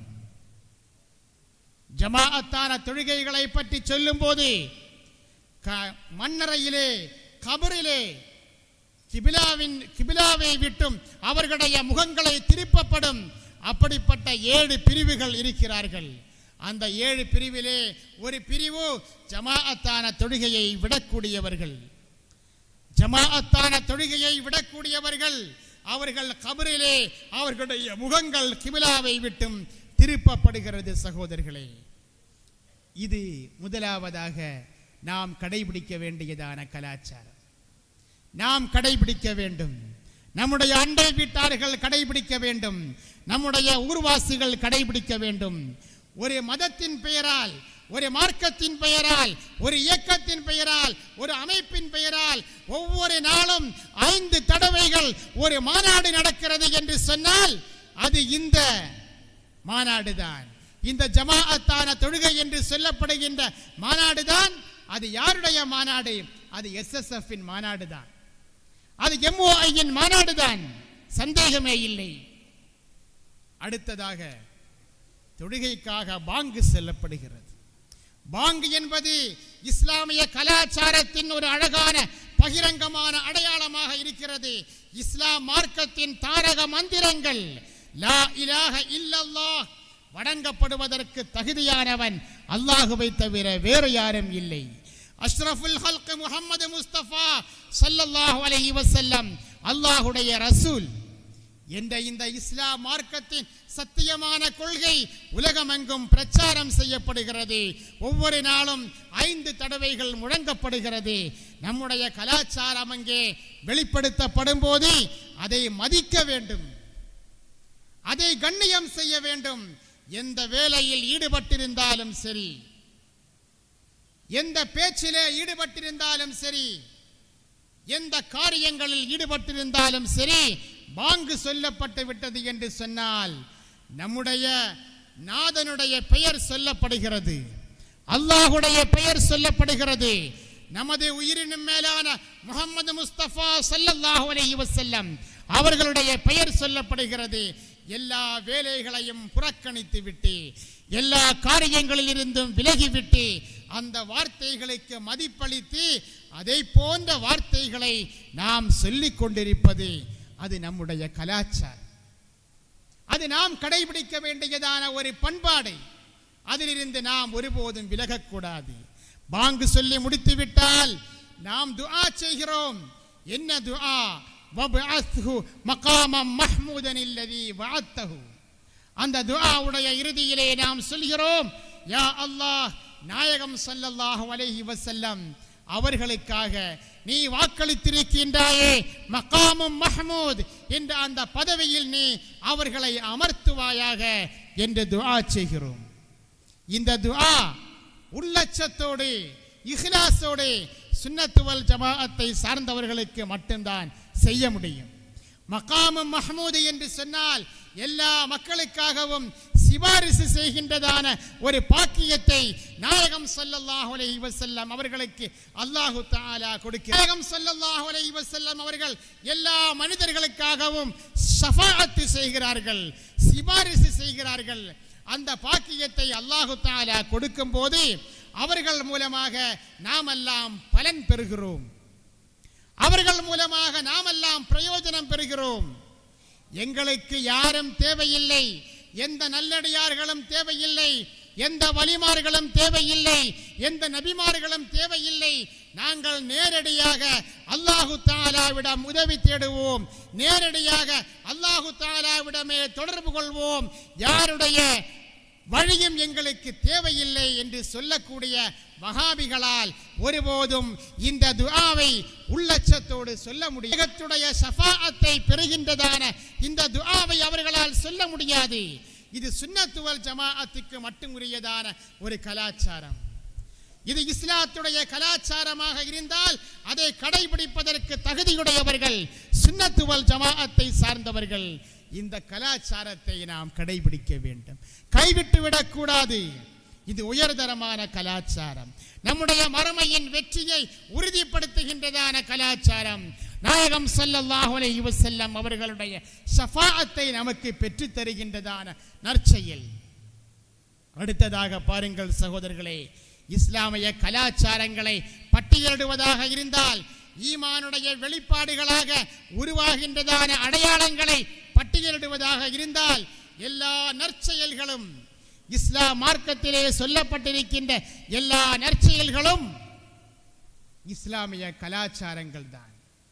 Speaker 5: ஜமாஅத்தான தொழுகைகளை பற்றி சொல்லும்போது க- மண்ணறையிலே கபரிலே கிபிலாவின் கிபிலாவை விட்டும் அவர்களுடைய முகங்களை திருப்பப்படும் அப்படிப்பட்ட ஏழு பிரிவுகள் இருக்கிறார்கள் அந்த ஏழு பிரிவிலே ஒரு பிரிவு ஜமாஅத்தான தொழுகையை விடக்கூடியவர்கள் ஜமாஅத்தான தொழுகையை விடக்கூடியவர்கள் அவர்கள் கபரிலே அவர்களுடைய முகங்கள் கிபிலாவை விட்டும் திருப்பப்படுகிறது சகோதரர்களே இது முதலாவதாக நாம் கடைபிடிக்க வேண்டியதான கலாச்சாரம் நாம் கடைபிடிக்க வேண்டும் நம்முடைய அண்டை வீட்டார்கள் கடைபிடிக்க வேண்டும் நம்முடைய ஊர்வாசிகள் கடைபிடிக்க வேண்டும் ஒரு மதத்தின் பெயரால் ஒரு மார்க்கத்தின் பெயரால் ஒரு இயக்கத்தின் பெயரால் ஒரு அமைப்பின் பெயரால் ஒவ்வொரு நாளும் ஐந்து தடவைகள் ஒரு மாநாடு நடக்கிறது என்று சொன்னால் அது இந்த மாநாடுதான் இந்த ஜமாஅத்தான தொழுகை என்று சொல்லப்படுகின்ற மாநாடுதான் அது யாருடைய மாநாடு அது எஸ்எஸ்எஃப் இன் மாநாடு தான் அது எம்ஓஐயின் மாநாடு தான் சந்தேகமே இல்லை அடுத்ததாக தொழுகைக்காக பாங்கு செல்லப்படுகிறது பாங்கு என்பது இஸ்லாமிய கலாச்சாரத்தின் ஒரு அழகான பகிரங்கமான அடையாளமாக இருக்கிறது இஸ்லாம் மார்க்கத்தின் தாரக மந்திரங்கள் லா இலாஹ இல்லல்லாஹ் வணங்கப்படுவதற்கு தகுதியானவன் அல்லாஹுவை தவிர வேறு யாரும் இல்லை அஷ்ரஃபுல் ஹல்க் முஹம்மது முஸ்தபா ஸல்லல்லாஹு அலைஹி வஸல்லம் அல்லாஹுடைய ரசூல் என்ற இந்த இஸ்லாம் மார்க்கத்தின் சத்தியமான கொள்கை உலகமெங்கும் பிரச்சாரம் செய்யப்படுகிறது ஒவ்வொரு நாளும் ஐந்து தடவைகள் முழங்கப்படுகிறது நம்முடைய கலாச்சாரம் அங்கே வெளிப்படுத்தப்படும் போது அதை மதிக்க வேண்டும் அதை கண்ணியம் செய்ய வேண்டும் எந்த வேலையில் ஈடுபட்டிருந்தாலும் சரி எந்த பேச்சிலே ஈடுபட்டிருந்தாலும் சரி எந்த காரியங்களில் ஈடுபட்டிருந்தாலும் சரி பாங்கு சொல்லப்பட்டு விட்டது என்று சொன்னால் நம்முடைய நாதனுடைய பெயர் சொல்லப்படுகிறது அல்லாஹுடைய பெயர் சொல்லப்படுகிறது நமது உயிரினும் மேலான முகமது முஸ்தபா ஸல்லல்லாஹு அலைஹி வஸல்லம் அவர்களுடைய பெயர் சொல்லப்படுகிறது எல்லா வேலைகளையும் புறக்கணித்து விட்டு எல்லா காரியங்களில் இருந்தும் விலகிவிட்டு அந்த வார்த்தைகளுக்கு மதிப்பளித்து அதை போன்ற வார்த்தைகளை நாம் சொல்லிக் கொண்டிருப்பது அது நம்முடைய கலாச்சாரம் அது நாம் கடைபிடிக்க வேண்டியதான ஒரு பண்பாடு அதிலிருந்து நாம் ஒருபோதும் விலகக்கூடாது பாங்கு சொல்லி முடித்து விட்டால் நாம் துஆ செய்கிறோம் என்ன துஆ வபஅத்ஹு மகாமம் மஹ்மூதன் இல்லதி வஅத்தஹு அந்த துஆவுடைய இறுதியிலே நாம் சொல்கிறோம் யா அல்லாஹ் நாயகம் ஸல்லல்லாஹு அலைஹி வஸல்லம் அவர்களுக்காக நீ வாக்களித்திருக்கின்றாயே மகாமும் மஹ்மூத் என்ற அந்த பதவியில் நீ அவர்களை அமர்த்துவாயாக என்று துஆ செய்கிறோம் இந்த துஆ உள்ளச்சத்தோடு இஹ்லாஸோடு சுன்னத்துவல் ஜமாஅத்தை சார்ந்தவர்களுக்கு மட்டும்தான் செய்ய முடியும் மகாமும் மஹ்மூது என்று சொன்னால் எல்லா மக்களுக்காகவும் சிபாரிசு செய்கின்றதான ஒரு பாக்கியத்தை நாயகம் ஸல்லல்லாஹு அலைஹி வஸல்லம் அவர்களுக்கு அல்லாஹு தஆலா கொடுக்கிறார் நாயகம் ஸல்லல்லாஹு அலைஹி வஸல்லம் அவர்கள் எல்லா மனிதர்களுக்காகவும் ஷஃபாஅத்து செய்கிறார்கள் சிபாரிசு செய்கிறார்கள் அந்த பாக்கியத்தை அல்லாஹு தஆலா கொடுக்கும்போது அவர்கள் மூலமாக நாமெல்லாம் பலன் பெறுகிறோம் அவர்கள் மூலமாக நாமெல்லாம் பிரயோஜனம் பெறுகிறோம் எங்களுக்கு யாரும் தேவையில்லை எந்த நல்லடியார்களும் தேவையில்லை எந்த வலிமார்களும் தேவையில்லை எந்த நபிமார்களும் தேவையில்லை நாங்கள் நேரடியாக அல்லாஹு தாலாவிடம் உதவி தேடுவோம் நேரடியாக அல்லாஹு தாலாவிடமே தொடர்பு கொள்வோம் யாருடைய வழியும் எங்களுக்கு தேவையில்லை என்று சொல்லக்கூடிய வகாபிகளால் ஒருபோதும் இந்த துஆவை உள்ளச்சத்தோடு சொல்ல முடியும் உலகத்துடைய ஷஃபாஅத்தை பெறுகின்றதான இந்த துஆவை அவர்களால் சொல்ல முடியாது இது சுன்னத்துவல் ஜமாஅத்துக்கு மட்டும் உரியதான ஒரு கலாச்சாரம் இது இஸ்லாத்துடைய கலாச்சாரமாக இருந்தால் அதை கடைபிடிப்பதற்கு தகுதியுடையவர்கள் சுன்னத்துவல் ஜமாஅத்தை சார்ந்தவர்கள் இந்த கலாச்சாரத்தை நாம் கடைபிடிக்க வேண்டும் கைவிட்டு விடக்கூடாது இது உயர்தரமான கலாச்சாரம் நம்முடைய மறுமையின் வெற்றியை உறுதிப்படுத்துகின்றதான கலாச்சாரம் நாயகம் ஸல்லல்லாஹு அலைஹி வஸல்லம் அவர்களுடைய ஷஃபாஅத்தை நமக்கு பெற்றுத் தருகின்றதான நற்செயல் அடுத்ததாக பாருங்கள் சகோதரர்களே இஸ்லாமிய கலாச்சாரங்களை பட்டியலிடுவதாக இருந்தால் ஈமானுடைய வெளிப்பாடுகளாக உருவாகின்றதான அடையாளங்களை பட்டியலிடுவதாக இருந்தால் எல்லா நற்செயல்களும் இஸ்லாம் மார்க்கத்திலே சொல்லப்பட்டிருக்கின்ற எல்லா நற்செயல்களும் இஸ்லாமிய கலாச்சாரங்கள் தான்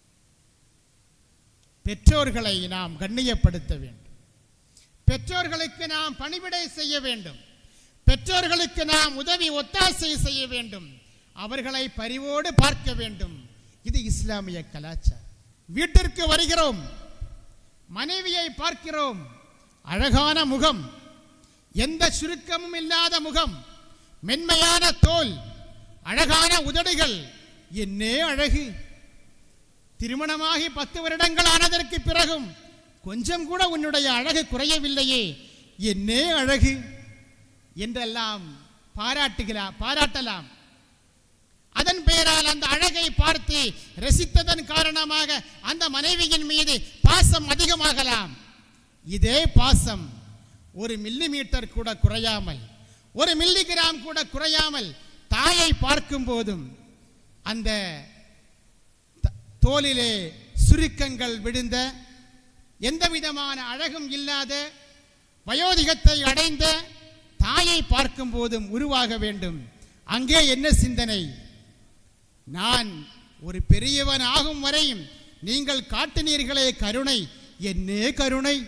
Speaker 5: பெற்றோர்களை நாம் கண்ணியப்படுத்த வேண்டும் பெற்றோர்களுக்கு நாம் பணிவிடை செய்ய வேண்டும் பெற்றோர்களுக்கு நாம் உதவி ஒத்தாசை செய்ய வேண்டும் அவர்களை பரிவோடு பார்க்க வேண்டும் இது இஸ்லாமிய கலாச்சாரம் வீட்டிற்கு வருகிறோம் மனைவியை பார்க்கிறோம் அழகான முகம் எந்த சுருக்கமும் இல்லாத முகம் மென்மையான தோல் அழகான உதடுகள் என்னே அழகு திருமணமாகி பத்து வருடங்கள் ஆனதற்கு பிறகும் கொஞ்சம் கூட உன்னுடைய அழகு குறையவில்லையே என்னே அழகு என்றெல்லாம் பாராட்டுகிறார் பாராட்டலாம் அதன் பெயரால் அந்த அழகை பார்த்து ரசித்ததன் காரணமாக அந்த மனைவியின் மீது பாசம் அதிகமாகலாம் இதே பாசம் ஒரு மில்லி மீட்டர் கூட குறையாமல் ஒரு மில்லிகிராம் கூட குறையாமல் தாயை பார்க்கும் போதும் அந்த த- தோலிலே சுருக்கங்கள் விழுந்த எந்த விதமான அழகும் இல்லாத வயோதிகத்தை அடைந்த தாயை பார்க்கும் போதும் உருவாக வேண்டும் அங்கே என்ன சிந்தனை நான் ஒரு பெரியவன் ஆகும் வரையும் நீங்கள் காட்டினீர்களே கருணை என்னே கருணை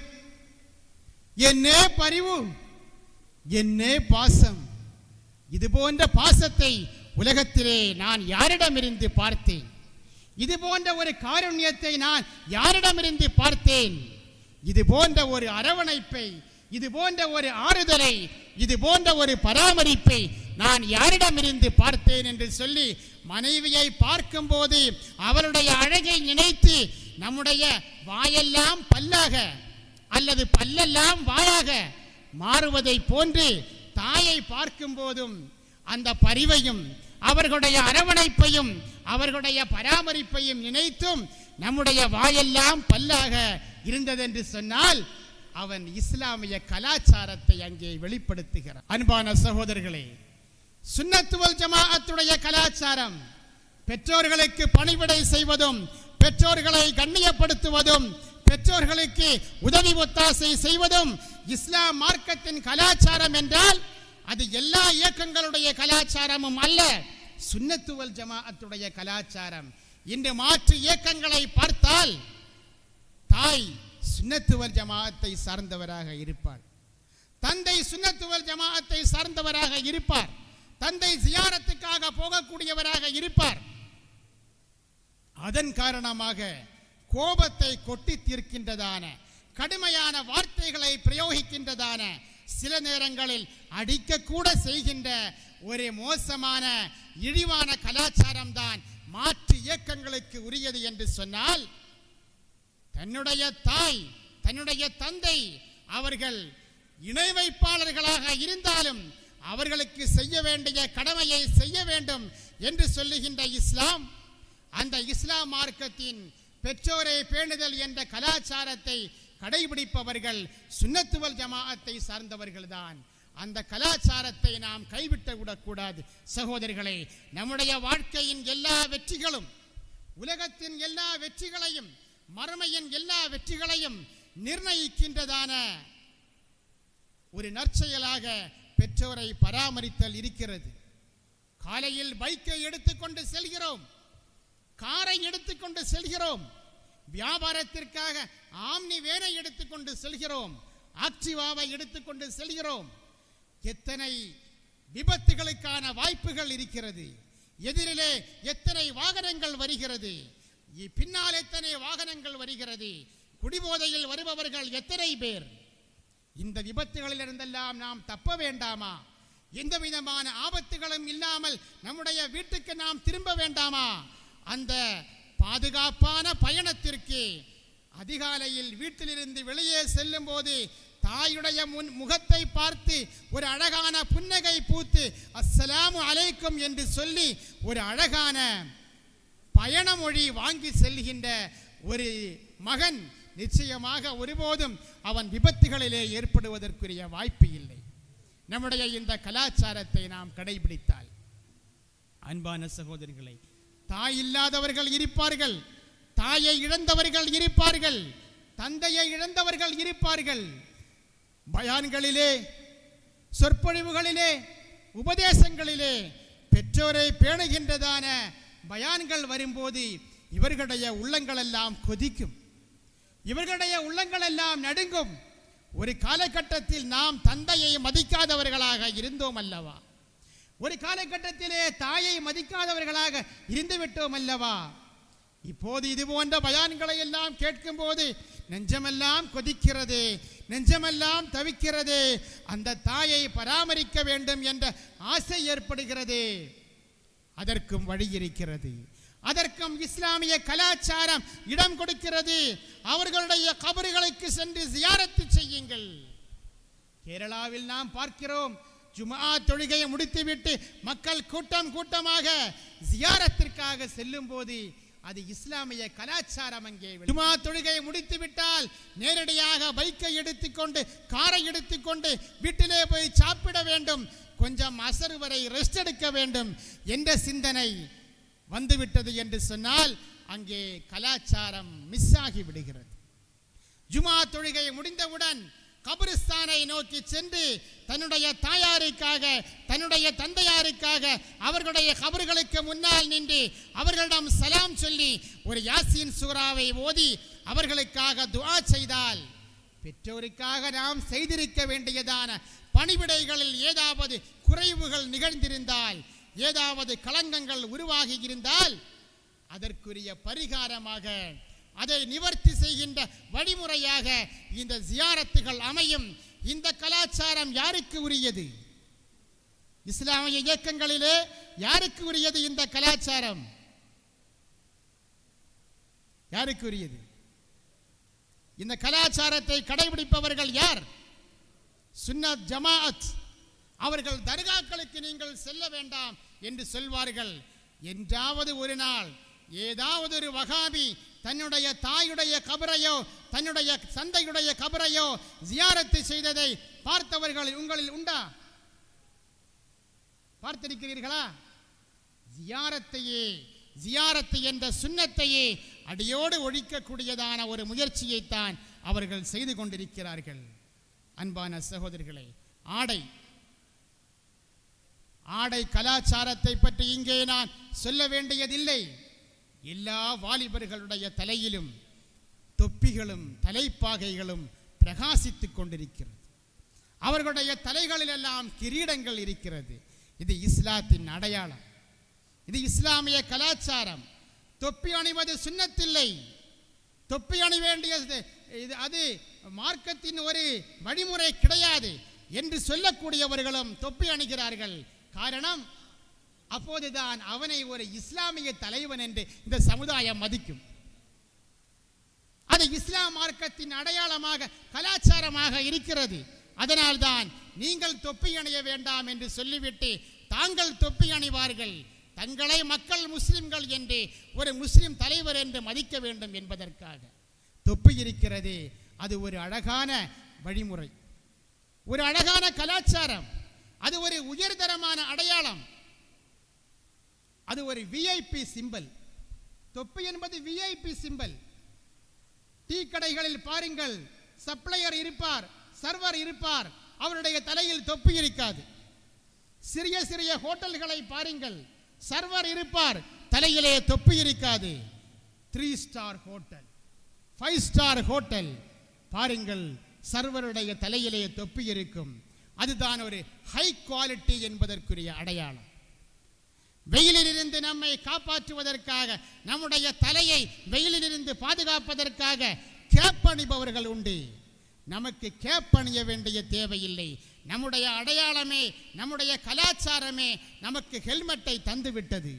Speaker 5: என்னே பரிவு என்னே பாசம் இது போன்ற பாசத்தை உலகத்திலே நான் யாரிடமிருந்து பார்த்தேன் இது போன்ற ஒரு காருண்யத்தை நான் யாரிடமிருந்து பார்த்தேன் இது போன்ற ஒரு அரவணைப்பை இது போன்ற ஒரு ஆறுதலை இது போன்ற ஒரு பராமரிப்பை நான் யாரிடமிருந்து பார்த்தேன் என்று சொல்லி மனைவியை பார்க்கும்போது அவளுடைய அழகை நினைத்து நம்முடைய வாயெல்லாம் பல்லாக அல்லது பல்லெல்லாம் வாயாக மாறுவதை போன்று தாயை பார்க்கும் போதும் அந்த பரிவையும் அவர்களுடைய அரவணைப்பையும் அவர்களுடைய பராமரிப்பையும் நினைத்தும் நம்முடைய வாயெல்லாம் பல்லாக இருந்ததென்று சொன்னால் அவன் இஸ்லாமிய கலாச்சாரத்தை அங்கே வெளிப்படுத்துகிறான் அன்பான சகோதரர்களே சுன்னத்துவல் ஜமாஅத்துடைய கலாச்சாரம் பெற்றோர்களுக்கு பணிவிடை செய்வதும் பெற்றோர்களை கண்ணியப்படுத்துவதும் பெற்றோர்களுக்கு உதவி ஒத்தாசை செய்வதும் இஸ்லாம் மார்க்கத்தின் கலாச்சாரம் என்றால் அது எல்லா இயக்கங்களுடைய கலாச்சாரமும் அல்ல சுன்னத்துவல் ஜமாஅத்துடைய கலாச்சாரம் இன்று மாற்று இயக்கங்களை பார்த்தால் தாய் சுன்னத்துவல் ஜமாஅத்தை சார்ந்தவராக இருப்பார் தந்தை சுன்னத்துவல் ஜமாஅத்தை சார்ந்தவராக இருப்பார் தந்தை ஜியாரத்துக்காக போகக்கூடியவராக இருப்பார் அதன் காரணமாக கோபத்தை கொட்டி தீர்க்கின்றதான கடுமையான வார்த்தைகளை பிரயோகிக்கின்றதான சில நேரங்களில் அடிக்கக்கூட செய்கின்ற ஒரு மோசமான இழிவான கலாச்சாரம் தான் மாற்று இயக்கங்களுக்கு உரியது என்று சொன்னால் தன்னுடைய தாய் தன்னுடைய தந்தை அவர்கள் இணை வைப்பாளர்களாக இருந்தாலும் அவர்களுக்கு செய்ய வேண்டிய கடமையை செய்ய வேண்டும் என்று சொல்லுகின்ற இஸ்லாம் அந்த இஸ்லாம் மார்க்கத்தின் பெற்றோரை பேணுதல் என்ற கலாச்சாரத்தை கடைபிடிப்பவர்கள் சுன்னத்துவல் ஜமாஅத்தை சார்ந்தவர்கள்தான் அந்த கலாச்சாரத்தை நாம் கைவிட்டு விடக்கூடாது சகோதரிகளே நம்முடைய வாழ்க்கையின் எல்லா வெற்றிகளும் உலகத்தின் எல்லா வெற்றிகளையும் மறுமையின் எல்லா வெற்றிகளையும் நிர்ணயிக்கின்றதான ஒரு நற்செயலாக பெற்றோரை பராமரித்தல் இருக்கிறது காலையில் பைக்கை எடுத்துக்கொண்டு செல்கிறோம் காரை எடுத்துக்கொண்டு செல்கிறோம் வியாபாரத்திற்காக ஆம்னி வேனை எடுத்துக்கொண்டு செல்கிறோம் ஆக்டிவாவை எடுத்துக்கொண்டு செல்கிறோம் எத்தனை விபத்துகளுக்கான வாய்ப்புகள் இருக்கிறது எதிரிலே எத்தனை வாகனங்கள் வருகிறது இ- பின்னால் எத்தனை வாகனங்கள் வருகிறது குடிபோதையில் வருபவர்கள் எத்தனை பேர் இந்த விபத்துகளில் இருந்தெல்லாம் நாம் தப்ப வேண்டாமா எந்த விதமான ஆபத்துகளும் இல்லாமல் நம்முடைய வீட்டுக்கு நாம் திரும்ப வேண்டாமா அந்த பாதுகாப்பான பயணத்திற்கு அதிகாலையில் வீட்டிலிருந்து வெளியே செல்லும் போது தாயுடைய முன் முகத்தை பார்த்து ஒரு அழகான புன்னகை பூத்து அஸ்ஸலாமு அலைக்கும் என்று சொல்லி ஒரு அழகான பயணமொழி வாங்கி செல்கின்ற ஒரு மகன் நிச்சயமாக ஒருபோதும் அவன் விபத்துகளிலே ஏற்படுவதற்குரிய வாய்ப்பு இல்லை நம்முடைய இந்த கலாச்சாரத்தை நாம் கடைபிடித்தால் அன்பான சகோதரிகளை தாய் இல்லாதவர்கள் இருப்பார்கள் தாயை இழந்தவர்கள் இருப்பார்கள் தந்தையை இழந்தவர்கள் இருப்பார்கள் பயான்களிலே சொற்பொழிவுகளிலே உபதேசங்களிலே பெற்றோரை பேணுகின்றதான பயான்கள் வரும்போது இவர்களுடைய உள்ளங்கள் எல்லாம் கொதிக்கும் இவர்களுடைய உள்ளங்கள் எல்லாம் நடுங்கும் ஒரு காலகட்டத்தில் நாம் தந்தையை மதிக்காதவர்களாக இருந்தோம் அல்லவா ஒரு காலகட்டத்திலே தாயை மதிக்காதவர்களாக இருந்து விட்டோம் அல்லவா இப்போது இது போன்ற பயான்களை எல்லாம் கேட்கும்போது நெஞ்சமெல்லாம் கொதிக்கிறது நெஞ்சமெல்லாம் தவிக்கிறது அந்த தாயை பராமரிக்க வேண்டும் என்ற ஆசை ஏற்படுகிறது அதற்கும் வழி இருக்கிறது அதற்கும் இஸ்லாமிய கலாச்சாரம் இடம் கொடுக்கிறது அவர்களுடைய கபறுகளுக்கு சென்று ஜியாரத்து செய்யுங்கள் கேரளாவில் நாம் பார்க்கிறோம் ஜுமா தொழுகையை முடித்துவிட்டு மக்கள் கூட்டம் கூட்டமாக ஜியாரத்திற்காக செல்லும் போது அது இஸ்லாமிய கலாச்சாரம் அங்கே வெளி- ஜுமா தொழுகையை முடித்து விட்டால் நேரடியாக பைக்கை எடுத்துக்கொண்டு காரை எடுத்துக்கொண்டு வீட்டிலே போய் சாப்பிட வேண்டும் கொஞ்சம் அசரு வரை ரெஸ்ட் எடுக்க வேண்டும் என்ற சிந்தனை வந்துவிட்டது என்று சொன்னால் அங்கே கலாச்சாரம் மிஸ் ஆகி விடுகிறது ஜுமா தொழுகை முடிந்தவுடன் கபிரிஸ்தானை நோக்கி சென்று தன்னுடைய தாயாருக்காக தன்னுடைய தந்தையாருக்காக அவர்களுடைய கபர்களுக்கு முன்னால் நின்று அவர்களிடம் சலாம் சொல்லி ஒரு யாசீன் சூறாவை ஓதி அவர்களுக்காக துஆ செய்தால் பெற்றோருக்காக நாம் செய்திருக்க வேண்டியதான பணிவிடைகளில் ஏதாவது குறைவுகள் நிகழ்ந்திருந்தால் ஏதாவது களங்கங்கள் உருவாகி இருந்தால் அதற்குரிய பரிகாரமாக அதை நிவர்த்தி செய்கின்ற வழிமுறையாக இந்த ஜியாரத்துகள் அமையும் இந்த கலாச்சாரம் யாருக்கு உரியது இஸ்லாமிய இயக்கங்களிலே யாருக்கு உரியது இந்த கலாச்சாரம் யாருக்கு உரியது இந்த கலாச்சாரத்தை கடைபிடிப்பவர்கள் யார் சுன்னத் ஜமாஅத் அவர்கள் தர்காக்களுக்கு நீங்கள் செல்ல வேண்டாம் என்று சொல்வார்கள் என்றாவது ஒரு நாள் ஏதாவது ஒரு வகாபி தன்னுடைய தாயுடைய கபரையோ தன்னுடைய சந்தையுடைய கபரையோ ஜியாரத்து செய்ததை பார்த்தவர்கள் உங்களில் உண்டா பார்த்திருக்கிறீர்களா ஜியாரத்தையே ஜியாரத்து என்ற சுன்னத்தையே அடியோடு ஒழிக்கக்கூடியதான ஒரு முயற்சியைத்தான் அவர்கள் செய்து கொண்டிருக்கிறார்கள் அன்பான சகோதரிகளே ஆடை ஆடை கலாச்சாரத்தை பற்றி இங்கே நான் சொல்ல வேண்டியதில்லை எல்லா வாலிபர்களுடைய தலையிலும் தொப்பிகளும் தலைப்பாகைகளும் பிரகாசித்துக் கொண்டிருக்கிறது அவர்களுடைய தலைகளிலெல்லாம் கிரீடங்கள் இருக்கிறது இது இஸ்லாத்தின் அடையாளம் இது இஸ்லாமிய கலாச்சாரம் தொப்பி அணிவது சுன்னத்தில்லை தொப்பி அணி வேண்டியது இது அது மார்க்கத்தின் ஒரு வழிமுறை கிடையாது என்று சொல்லக்கூடியவர்களும் தொப்பி அணிகிறார்கள் காரணம் அப்போதுதான் அவனை ஒரு இஸ்லாமிய தலைவன் என்று இந்த சமுதாயம் மதிக்கும் அது இஸ்லாம் மார்க்கத்தின் அடையாளமாக கலாச்சாரமாக இருக்கிறது அதனால்தான் நீங்கள் தொப்பி அணிய வேண்டாம் என்று சொல்லிவிட்டு தாங்கள் தொப்பி அணிவார்கள் தங்களை மக்கள் முஸ்லிம்கள் என்று ஒரு முஸ்லிம் தலைவர் என்று மதிக்க வேண்டும் என்பதற்காக தொப்பி இருக்கிறது அது ஒரு அழகான வழிமுறை ஒரு அழகான கலாச்சாரம் அது ஒரு உயர்தரமான அடையாளம் அது ஒரு விஐபி சிம்பல் தொப்பி என்பது விஐபி சிம்பல் டீ கடைகளில் பாருங்கள் சப்ளையர் இருப்பார் சர்வர் இருப்பார் அவருடைய தலையில் தொப்பி இருக்காது சிறிய சிறிய ஹோட்டல்களை பாருங்கள் சர்வர் இருப்பார் தலையிலே தொப்பி இருக்காது three star hotel five star hotel பாருங்கள் சர்வருடைய தலையிலே தொப்பி இருக்கும் அதுதான் ஒரு ஹை குவாலிட்டி என்பதற்குரிய அடையாளம் வெயிலிலிருந்து நம்மை காப்பாற்றுவதற்காக நம்முடைய தலையை வெயிலிலிருந்து பாதுகாப்பதற்காக கேப் அணிபவர்கள் உண்டு நமக்கு கேப் அணிய வேண்டிய தேவையில்லை நம்முடைய அடையாளமே நம்முடைய கலாச்சாரமே நமக்கு ஹெல்மெட்டை தந்துவிட்டது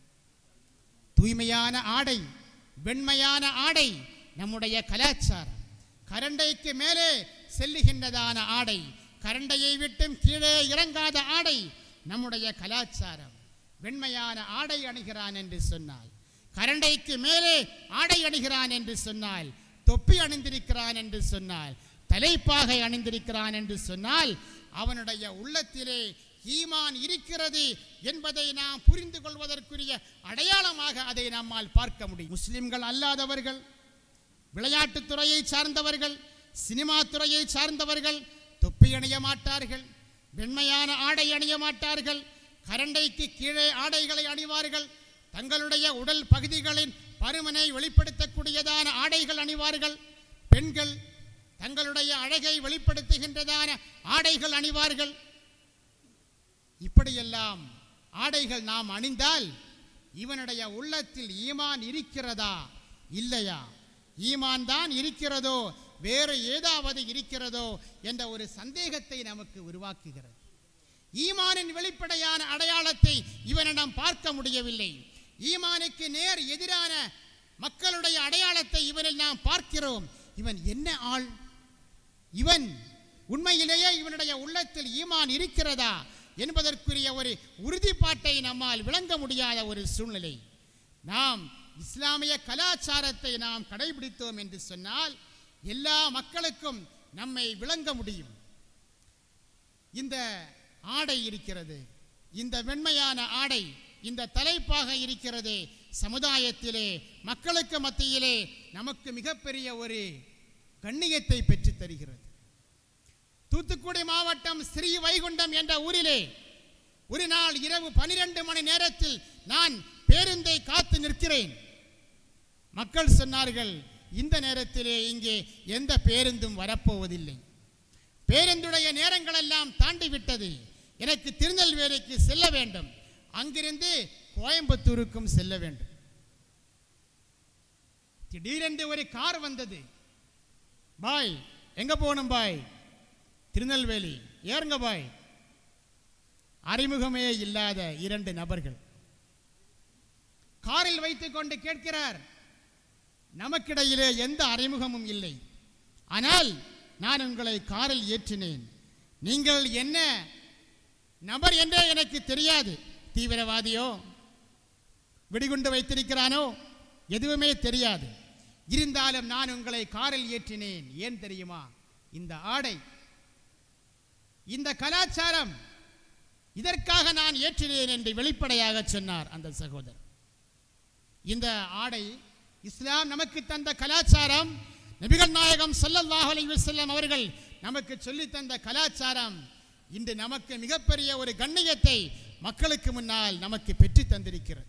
Speaker 5: தூய்மையான ஆடை வெண்மையான ஆடை நம்முடைய கலாச்சாரம் கரண்டைக்கு மேலே செல்லுகின்றதான ஆடை கரண்டையை விட்டும் கீழே இறங்காத ஆடை நம்முடைய கலாச்சாரம் வெண்மையான ஆடை அணிகிறான் என்று சொன்னால் கரண்டைக்கு மேலே ஆடை அணிகிறான் என்று சொன்னால் தொப்பி அணிந்திருக்கிறான் என்று சொன்னால் தலைப்பாகை அணிந்திருக்கிறான் என்று சொன்னால் அவனுடைய உள்ளத்திலே ஈமான் இருக்கிறது என்பதை நாம் புரிந்து கொள்வதற்குரிய அடையாளமாக அதை நம்மால் பார்க்க முடியும் முஸ்லிம்கள் அல்லாதவர்கள் விளையாட்டுத் துறையை சார்ந்தவர்கள் சினிமா துறையை சார்ந்தவர்கள் தொப்பி அணிய மாட்டார்கள் வெண்மையான ஆடை அணிய மாட்டார்கள் கரண்டைக்கு கீழே ஆடைகளை அணிவார்கள் தங்களுடைய உடல் பகுதிகளின் பருமனை வெளிப்படுத்தக்கூடியதான ஆடைகள் அணிவார்கள் பெண்கள் தங்களுடைய அழகை வெளிப்படுத்துகின்றதான ஆடைகள் அணிவார்கள் இப்படியெல்லாம் ஆடைகள் நாம் அணிந்தால் இவனுடைய உள்ளத்தில் ஈமான் இருக்கிறதா இல்லையா ஈமான் தான் இருக்கிறதோ வேறு ஏதாவது இருக்கிறதோ என்ற ஒரு சந்தேகத்தை நமக்கு உருவாக்குகிறது ஈமானின் வெளிப்படையான அடையாளத்தை இவனிடம் பார்க்க முடியவில்லை ஈமானுக்கு நேர் எதிரான மக்களுடைய அடையாளத்தை இவனில் நாம் பார்க்கிறோம் இவன் என்ன ஆள் இவன் உண்மையிலேயே இவனுடைய உள்ளத்தில் ஈமான் இருக்கிறதா என்பதற்குரிய ஒரு உறுதிப்பாட்டை நம்மால் விளங்க முடியாத ஒரு சூழ்நிலை நாம் இஸ்லாமிய கலாச்சாரத்தை நாம் கடைபிடித்தோம் என்று சொன்னால் எல்லா மக்களுக்கும் நம்மை விளங்க முடியும் இந்த ஆடை இருக்கிறது இந்த வெண்மையான ஆடை இந்த தலைப்பாக இருக்கிறது சமுதாயத்திலே மக்களுக்கு மத்தியிலே நமக்கு மிகப்பெரிய ஒரு கண்ணியத்தை பெற்றுத் தருகிறது தூத்துக்குடி மாவட்டம் ஸ்ரீ வைகுண்டம் என்ற ஊரிலே ஒரு நாள் இரவு பனிரெண்டு மணி நேரத்தில் நான் பேருந்தை காத்து நிற்கிறேன் மக்கள் சொன்னார்கள் இந்த நேரத்திலே இங்கே எந்த பேருந்தும் வரப்போவதில்லை பேருந்துடைய நேரங்கள் எல்லாம் தாண்டி விட்டது எனக்கு திருநெல்வேலிக்கு செல்ல வேண்டும் அங்கிருந்து கோயம்புத்தூருக்கும் செல்ல வேண்டும் திடீரென்று ஒரு கார் வந்தது பாய் எங்க போகணும் பாய் திருநெல்வேலி ஏறுங்க பாய் அறிமுகமே இல்லாத இரண்டு நபர்கள் காரில் வைத்துக் கொண்டு கேட்கிறார் நமக்கிடையிலே எந்த அறிமுகமும் இல்லை ஆனால் நான் உங்களை காரில் ஏற்றினேன் நீங்கள் என்ன நபர் என்றே எனக்கு தெரியாது தீவிரவாதியோ வெடிகுண்டு வைத்திருக்கிறானோ எதுவுமே தெரியாது இருந்தாலும் நான் உங்களை காரில் ஏற்றினேன் ஏன் தெரியுமா இந்த ஆடை இந்த கலாச்சாரம் இதற்காக நான் ஏற்றினேன் என்று வெளிப்படையாக சொன்னார் அந்த சகோதரர் இந்த ஆடை இஸ்லாம் நமக்கு தந்த கலாச்சாரம் நபிகள் நாயகம் ஸல்லல்லாஹு அலைஹி வஸல்லம் அவர்கள் நமக்கு சொல்லித் தந்த கலாச்சாரம் இன்று நமக்கு மிகப்பெரிய ஒரு கண்ணியத்தை மக்களுக்கு முன்னால் நமக்கு பெற்று தந்திருக்கிறது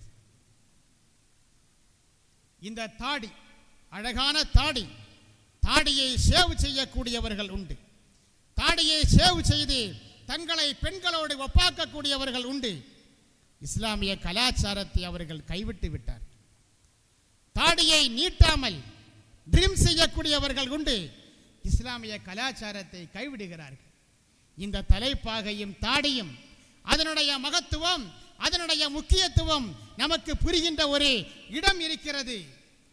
Speaker 5: இந்த தாடி அழகான தாடி தாடியை சேவ் செய்யக்கூடியவர்கள் உண்டு தாடியை சேவ் செய்து தங்களை பெண்களோடு ஒப்பாக்கக்கூடியவர்கள் உண்டு இஸ்லாமிய கலாச்சாரத்தை அவர்கள் கைவிட்டு விட்டார் தாடியை நீட்டாமல் ட்ரிம் செய்யக்கூடியவர்கள் உண்டு இஸ்லாமிய கலாச்சாரத்தை கைவிடுகிறார்கள் இந்த தலைப்பாகையும் தாடியும் அதனுடைய மகத்துவம் அதனுடைய முக்கியத்துவம் நமக்கு புரிகின்ற ஒரு இடம் இருக்கிறது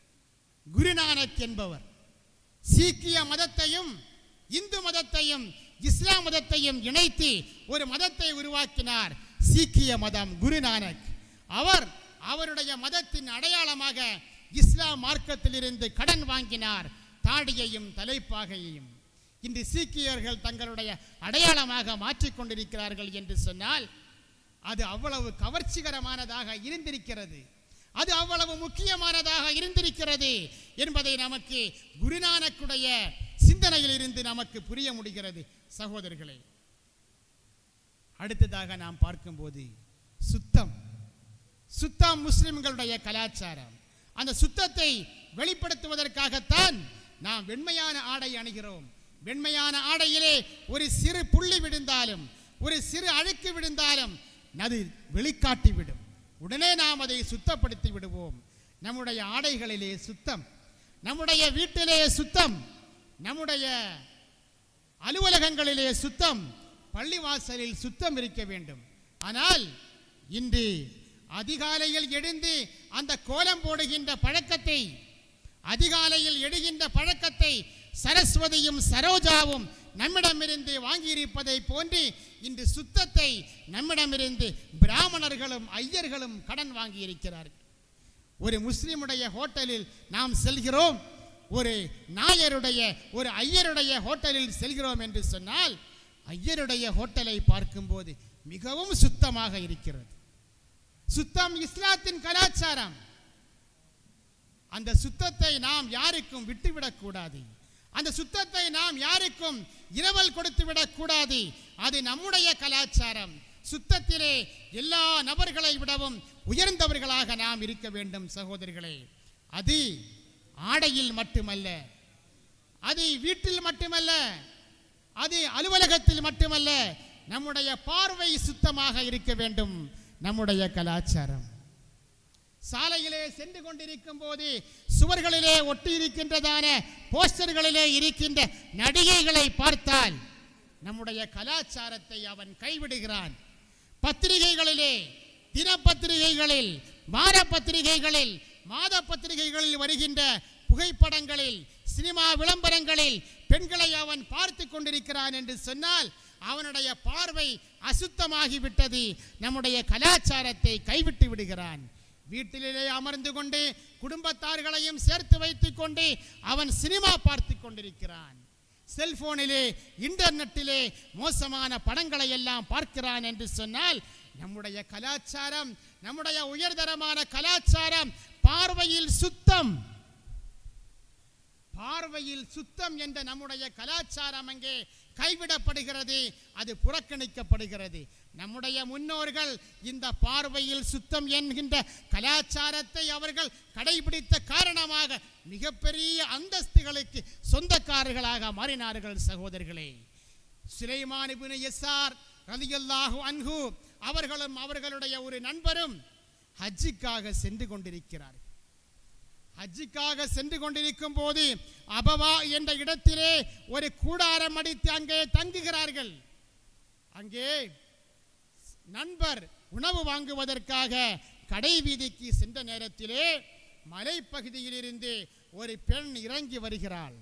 Speaker 5: குருநானக் என்பவர் சீக்கிய மதத்தையும் இந்து மதத்தையும் இஸ்லாம் மதத்தையும் இணைத்து ஒரு மதத்தை உருவாக்கினார் சீக்கிய மதம் குருநானக் அவர் அவருடைய மதத்தின் அடையாளமாக இஸ்லாம் மார்க்கத்திலிருந்து கடன் வாங்கினார் தாடியையும் தலைப்பாகையையும் இன்று சீக்கியர்கள் தங்களுடைய அடையாளமாக மாற்றிக்கொண்டிருக்கிறார்கள் என்று சொன்னால் அது அவ்வளவு கவர்ச்சிகரமானதாக இருந்திருக்கிறது அது அவ்வளவு முக்கியமானதாக இருந்திருக்கிறது என்பதை நமக்கு குருநானக்குடைய சிந்தனையில் இருந்து நமக்கு புரிய முடிகிறது சகோதரர்களே அடுத்ததாக நாம் பார்க்கும்போது சுத்தம் சுத்தம் முஸ்லிம்களுடைய கலாச்சாரம் அந்த சுத்தத்தை வெளிப்படுத்துவதற்காகத்தான் நாம் வெண்மையான ஆடை அணிகிறோம் வெண்மையான ஆடையிலே ஒரு சிறு புள்ளி விழுந்தாலும் ஒரு சிறு அழுக்கு விழுந்தாலும் அது வெளிக்காட்டி விடும் உடனே நாம் அதை சுத்தப்படுத்தி விடுவோம் நம்முடைய ஆடைகளிலே சுத்தம் நம்முடைய வீட்டிலே சுத்தம் நம்முடைய அலுவலகங்களிலே சுத்தம் பள்ளிவாசலில் சுத்தம் இருக்க வேண்டும் ஆனால் இன்று அதிகாலையில் எழுந்து அந்த கோலம் போடுகின்ற பழக்கத்தை அதிகாலையில் எழுகின்ற பழக்கத்தை சரஸ்வதியும் சரோஜாவும் நம்மிடமிருந்து வாங்கியிருப்பதை போன்று இன்று சுத்தத்தை நம்மிடமிருந்து பிராமணர்களும் ஐயர்களும் கடன் வாங்கியிருக்கிறார்கள் ஒரு முஸ்லிமுடைய ஹோட்டலில் நாம் செல்கிறோம் ஒரு நாயருடைய ஒரு ஐயருடைய ஹோட்டலில் செல்கிறோம் என்று சொன்னால் ஐயருடைய ஹோட்டலை பார்க்கும்போது மிகவும் சுத்தமாக இருக்கிறது சுத்தம் இஸ்லாத்தின் கலாச்சாரம் அந்த சுத்தத்தை நாம் யாருக்கும் விட்டுவிடக் கூடாது அந்த சுத்தத்தை நாம் யாருக்கும் இரவல் கொடுத்து விடக் கூடாது அது நம்முடைய கலாச்சாரம் சுத்தத்திலே எல்லா நபர்களை விடவும் உயர்ந்தவர்களாக நாம் இருக்க வேண்டும் சகோதரிகளே அது ஆடையில் மட்டுமல்ல அது வீட்டில் மட்டுமல்ல அது அலுவலகத்தில் மட்டுமல்ல நம்முடைய பார்வை சுத்தமாக இருக்க வேண்டும் நம்முடைய கலாச்சாரம் சாலையிலே சென்று கொண்டிருக்கும் போது சுவர்களிலே ஒட்டி இருக்கின்றதான போஸ்டர்களிலே இருக்கின்ற நடிகைகளை பார்த்தால் நம்முடைய கலாச்சாரத்தை அவன் கைவிடுகிறான் பத்திரிகைகளிலே தினப்பத்திரிகைகளில் வார பத்திரிகைகளில் மாத பத்திரிகைகளில் வருகின்ற புகைப்படங்களில் சினிமா விளம்பரங்களில் பெண்களை அவன் பார்த்து கொண்டிருக்கிறான் என்று சொன்னால் அவனுடைய பார்வை அசுத்தமாகிவிட்டது நம்முடைய கலாச்சாரத்தை கைவிட்டு விடுகிறான் வீட்டிலே அமர்ந்து கொண்டு குடும்பத்தார்களையும் சேர்த்து வைத்துக் கொண்டு அவன் சினிமா பார்த்து கொண்டிருக்கிறான் செல்போனிலே இன்டர்நெட்டிலே மோசமான படங்களை எல்லாம் பார்க்கிறான் என்று சொன்னால் நம்முடைய கலாச்சாரம் நம்முடைய உயர்தரமான கலாச்சாரம் பார்வையில் சுத்தம் பார்வையில் சுத்தம் என்ற நம்முடைய கலாச்சாரம் அங்கே கைவிடப்படுகிறது அது புறக்கணிக்கப்படுகிறது நம்முடைய முன்னோர்கள் இந்த பார்வையில் சுத்தம் என்கின்ற கலாச்சாரத்தை அவர்கள் கடைபிடித்த காரணமாக மிகப்பெரிய அந்தஸ்துகளுக்கு சொந்தக்காரர்களாக மாறினார்கள் சகோதரர்களே சுலைமான் இப்னு யஸார் ரலியல்லாஹு அன்ஹு அவர்களும் அவர்களுடைய ஒரு நண்பரும் ஹஜ்ஜுக்காக சென்று கொண்டிருக்கிறார்கள் ஹஜ்ஜுக்காக சென்று கொண்டிருக்கும் போது அபவா என்ற இடத்திலே ஒரு கூடாரம் அடித்து அங்கே தங்குகிறார்கள் அங்கே நண்பர் உணவு வாங்குவதற்காக கடை வீதிக்கு சென்ற நேரத்திலே மலைப்பகுதியிலிருந்து ஒரு பெண் இறங்கி வருகிறாள்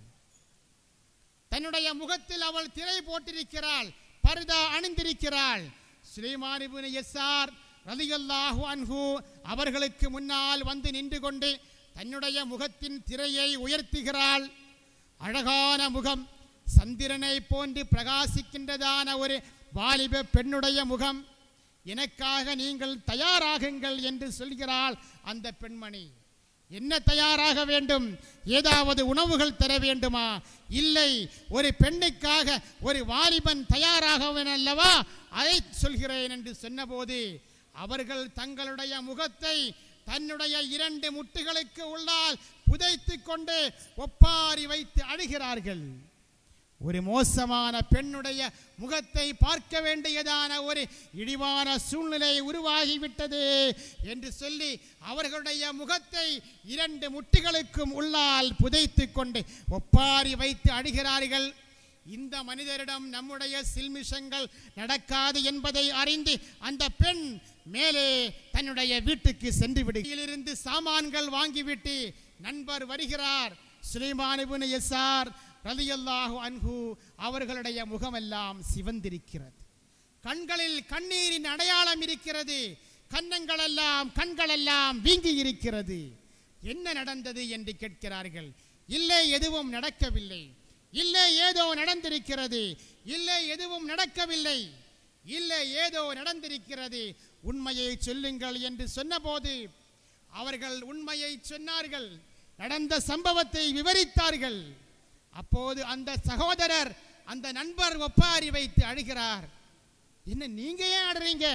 Speaker 5: தன்னுடைய முகத்தில் அவள் திரை போட்டிருக்கிறாள் பர்தா அணிந்திருக்கிறாள் சுலைமான் இப்னு யஸார் ரலியல்லாஹு அன்ஹு அவர்களுக்கு முன்னால் வந்து நின்று கொண்டு தன்னுடைய முகத்தின் திரையை உயர்த்துகிறாள் அழகான முகம் சந்திரனை போன்று பிரகாசிக்கின்றதான ஒரு வாலிப பெண்ணுடைய முகம் எனக்காக நீங்கள் தயாராகுங்கள் என்று சொல்கிறாள் அந்த பெண்மணி என்ன தயாராக வேண்டும் ஏதாவது உணவுகள் தர வேண்டுமா இல்லை ஒரு பெண்ணுக்காக ஒரு வாலிபன் தயாராகவன் அல்லவா அதை சொல்கிறேன் என்று சொன்னபோது அவர்கள் தங்களுடைய முகத்தை தன்னுடைய இரண்டு முட்டுகளுக்கு உள்ளால் புதைத்து கொண்டு ஒப்பாரி வைத்து அழுகிறார்கள் ஒரு மோசமான பெண்ணுடைய முகத்தை பார்க்க வேண்டியதான ஒரு இழிவான சூழ்நிலை உருவாகிவிட்டது என்று சொல்லி அவர்களுடைய முகத்தை இரண்டு முட்டுகளுக்கும் உள்ளால் புதைத்து கொண்டு ஒப்பாரி வைத்து அழுகிறார்கள் இந்த மனிதரிடம் நம்முடைய சில்மிஷங்கள் நடக்காது என்பதை அறிந்து அந்த பெண் மேலே தன்னுடைய வீட்டுக்கு சென்று விடுகிலிருந்து சாமான்கள் வாங்கிவிட்டு நண்பர் வருகிறார் சுலைமான் இப்னு யஸார் ரலியல்லாஹு அன்ஹு அவர்களுடைய முகமெல்லாம் சிவந்திருக்கிறது கண்களில் கண்ணீரின் அடையாளம் இருக்கிறது கன்னங்களெல்லாம் கண்களெல்லாம் வீங்கி இருக்கிறது என்ன நடந்தது என்று கேட்கிறார்கள் இல்லை எதுவும் நடக்கவில்லை இல்லை ஏதோ நடந்திருக்கிறது இல்லை எதுவும் நடக்கவில்லை இல்லை ஏதோ நடந்திருக்கிறது உண்மையை சொல்லுங்கள் என்று சொன்னபோது அவர்கள் உண்மையை சொன்னார்கள் நடந்த சம்பவத்தை விவரித்தார்கள் அப்போது அந்த சகோதரர் அந்த நண்பர் ஒப்பாரி வைத்து அழுகிறார் என்ன நீங்க ஏன் ஆடுறீங்க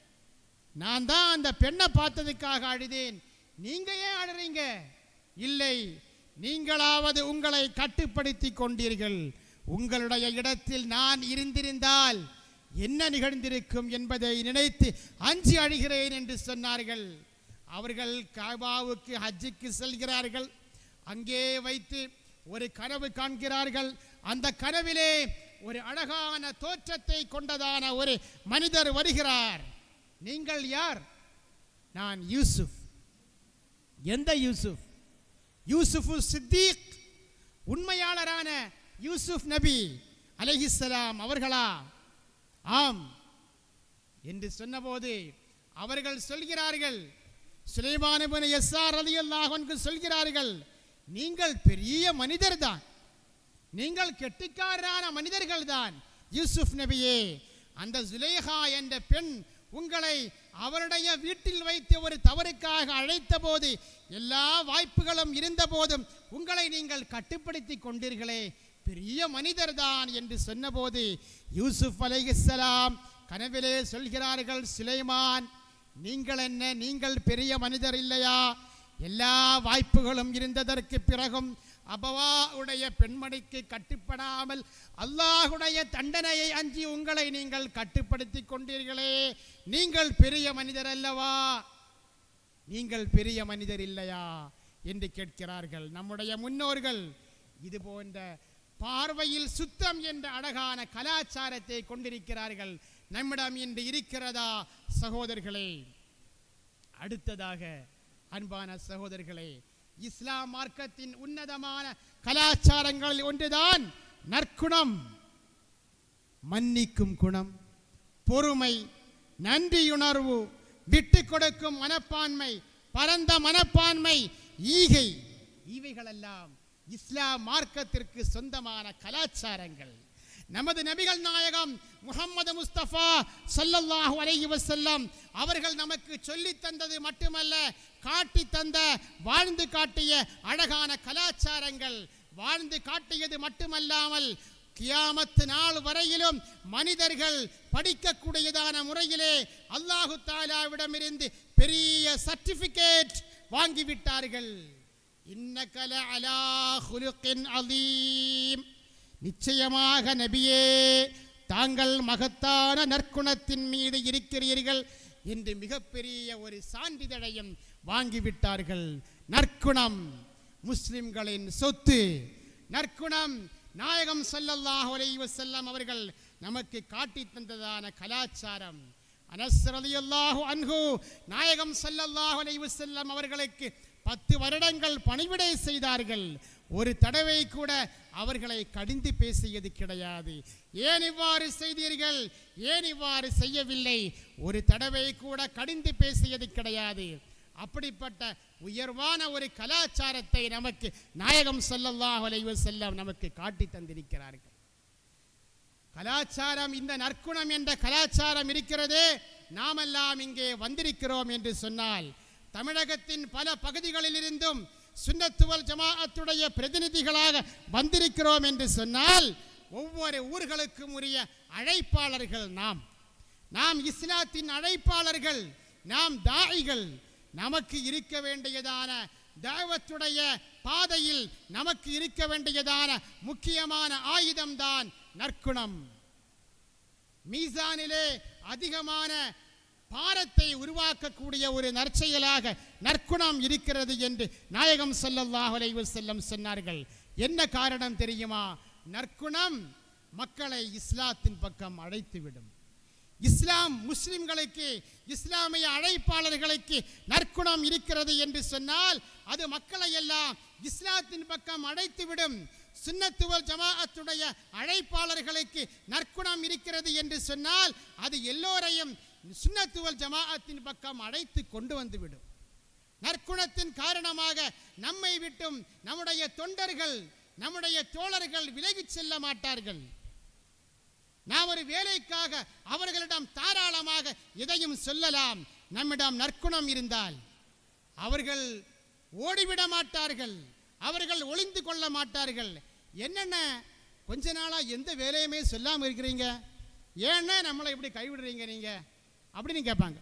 Speaker 5: நான் தான் அந்த பெண்ணை பார்த்ததுக்காக அழுதேன் நீங்க ஏன் ஆடுறீங்க இல்லை நீங்களாவது உங்களை கட்டுப்படுத்தி கொண்டீர்கள் உங்களுடைய இடத்தில் நான் இருந்திருந்தால் என்ன நிகழ்ந்திருக்கும் என்பதை நினைத்து அஞ்சி அழுகிறேன் என்று சொன்னார்கள் அவர்கள் காபாவுக்கு ஹஜ்ஜுக்கு செல்கிறார்கள் அங்கே வைத்து ஒரு கனவு காண்கிறார்கள் அந்த கனவிலே ஒரு அழகான தோற்றத்தை கொண்டதான ஒரு மனிதர் வருகிறார் நீங்கள் யார் நான் யூசுப் எந்த யூசுப் யூசுஃபு சித்தீக் உண்மையாளரான யூசுப் நபி அலைஹிஸ்ஸலாம் அவர்களா ஆம் என்று சொன்னபோது அவர்கள் சொல்கிறார்கள் சுலைமான் இப்னு யஸ்ஸார் ரலியல்லாஹு அன்ஹு சொல்கிறார்கள் நீங்கள் பெரிய மனிதர்தான் நீங்கள் கெட்டிக்காரரான மனிதர்கள் தான் யூசுப் நபியே அந்த சுலேஹா என்ற பெண் உங்களை அவருடைய வீட்டில் வைத்து ஒரு தவறுக்காக அழைத்த போது எல்லா வாய்ப்புகளும் இருந்த போதும் உங்களை நீங்கள் கட்டுப்படுத்தி கொண்டீர்களே பெரிய மனிதர்தான் என்று சொன்னபோது யூசுப் அலைஹிஸ்ஸலாம் கனவிலே சொல்கிறார்கள் சுலைமான் நீங்கள் என்ன நீங்கள் பெரிய மனிதர் இல்லையா எல்லா வாய்ப்புகளும் இருந்ததற்கு பிறகும் அபவா உடைய பெண்மணிக்கு கட்டுப்படாமல் அல்லாஹுடைய தண்டனையை அஞ்சி உங்களை நீங்கள் கட்டுப்படுத்தி கொண்டீர்களே நீங்கள் பெரிய மனிதர் அல்லவா நீங்கள் பெரிய மனிதர் இல்லையா என்று கேட்கிறார்கள் நம்முடைய முன்னோர்கள் இது போன்ற பார்வையில் சுத்தம் என்ற அழகான கலாச்சாரத்தை கொண்டிருக்கிறார்கள் நம்மிடம் இன்று இருக்கிறதா சகோதரர்களே அடுத்ததாக அன்பான சகோதரர்களே இஸ்லாம் மார்க்கத்தின் உன்னதமான கலாச்சாரங்களில் ஒன்றுதான் நற்குணம் மன்னிக்கும் குணம் பொறுமை நன்றியுணர்வு விட்டு கொடுக்கும் மனப்பான்மை பரந்த மனப்பான்மை ஈகை இவைகளெல்லாம் இஸ்லாம் மார்க்கத்திற்கு சொந்தமான கலாச்சாரங்கள் நமது நபிகள் நாயகம் முகம்மது முஸ்தபா ஸல்லல்லாஹு அலைஹி வஸல்லம் அவர்கள் நமக்கு சொல்லி தந்தது மட்டுமல்ல காட்டி தந்த வாழ்ந்து காட்டிய அழகான கலாச்சாரங்கள் வாழ்ந்து காட்டியது மட்டுமல்லாமல் கியாமத்து நாள் வரையிலும் மனிதர்கள் படிக்கக்கூடியதான முறையிலே அல்லாஹு தாலாவிடமிருந்து பெரிய சர்டிபிகேட் வாங்கிவிட்டார்கள் இன்னகல அலா ஹுலுக்கின் அலீம் நிச்சயமாக நபியே தாங்கள் மகத்தான நற்குணத்தின் மீது இருக்கிறீர்கள் என்று மிகப்பெரிய ஒரு சான்றிதழையும் வாங்கிவிட்டார்கள் நற்குணம் முஸ்லிம்களின் சொத்து நற்குணம் நாயகம் ஸல்லல்லாஹு அலைஹி வஸல்லம் அவர்கள் நமக்கு காட்டி தந்ததான கலாச்சாரம் அனஸ் ரலியல்லாஹு அன்ஹு நாயகம் ஸல்லல்லாஹு அலைஹி வஸல்லம் அவர்களுக்கு பத்து வருடங்கள் பணிவிடை செய்தார்கள் ஒரு தடவை கூட அவர்களை கடிந்து பேசியது கிடையாது ஏன் இவ்வாறு செய்தீர்கள் ஏன் இவ்வாறு செய்யவில்லை ஒரு தடவை கூட கடிந்து பேசியது கிடையாது அப்படிப்பட்ட உயர்வான ஒரு கலாச்சாரத்தை நமக்கு நாயகம் ஸல்லல்லாஹு அலைஹி வஸல்லம் நமக்கு காட்டி தந்திருக்கிறார்கள் கலாச்சாரம் இந்த நற்குணம் என்ற கலாச்சாரம் இருக்கிறதே நாமெல்லாம் இங்கே வந்திருக்கிறோம் என்று சொன்னால் தமிழகத்தின் பல பகுதிகளிலிருந்தும் சுன்னத்துவல் ஜமாஅத்துடைய பிரதிநிதிகளாக வந்திருக்கிறோம் என்று சொன்னால் ஒவ்வொரு ஊர்களுக்கும் உரிய அழைப்பாளர்கள் நாம் நாம் இஸ்லாத்தின் அழைப்பாளர்கள் நாம் தாயிகள் நமக்கு இருக்க வேண்டியதான தாவத்துடைய பாதையில் நமக்கு இருக்க வேண்டியதான முக்கியமான ஆயுதம்தான் நற்குணம் மீசானிலே அதிகமான பாரத்தை உருவாக்கக்கூடிய ஒரு நற்செயலாக நற்குணம் இருக்கிறது என்று நாயகம் ஸல்லல்லாஹு அலைஹி வஸல்லம் சொன்னார்கள் என்ன காரணம் தெரியுமா நற்குணம் மக்களை இஸ்லாத்தின் பக்கம் அழைத்துவிடும் இஸ்லாம் முஸ்லிம்களுக்கு இஸ்லாமிய அழைப்பாளர்களுக்கு நற்குணம் இருக்கிறது என்று சொன்னால் அது மக்களை எல்லாம் இஸ்லாத்தின் பக்கம் அழைத்துவிடும் சுன்னத்துவல் ஜமாஅத்துடைய அழைப்பாளர்களுக்கு நற்குணம் இருக்கிறது என்று சொன்னால் அது எல்லோரையும் சுன்னத்துவல் ஜமாஅத்தின் பக்கம் அழைத்து கொண்டு வந்துவிடும் நற்குணத்தின் காரணமாக நம்மை விட்டும் நம்முடைய தொண்டர்கள் நம்முடைய தோழர்கள் விலகிச் செல்ல மாட்டார்கள் நாம் ஒரு வேலைக்காக அவர்களிடம் தாராளமாக எதையும் சொல்லலாம் நம்மிடம் நற்குணம் இருந்தால் அவர்கள் ஓடிவிட மாட்டார்கள் அவர்கள் ஒளிந்து கொள்ள மாட்டார்கள் என்னென்ன கொஞ்ச நாளா எந்த வேலையுமே சொல்லாமல் இருக்கிறீங்க ஏன்னா நம்மளை இப்படி கைவிடுறீங்க நீங்க அப்படின்னு கேட்பாங்க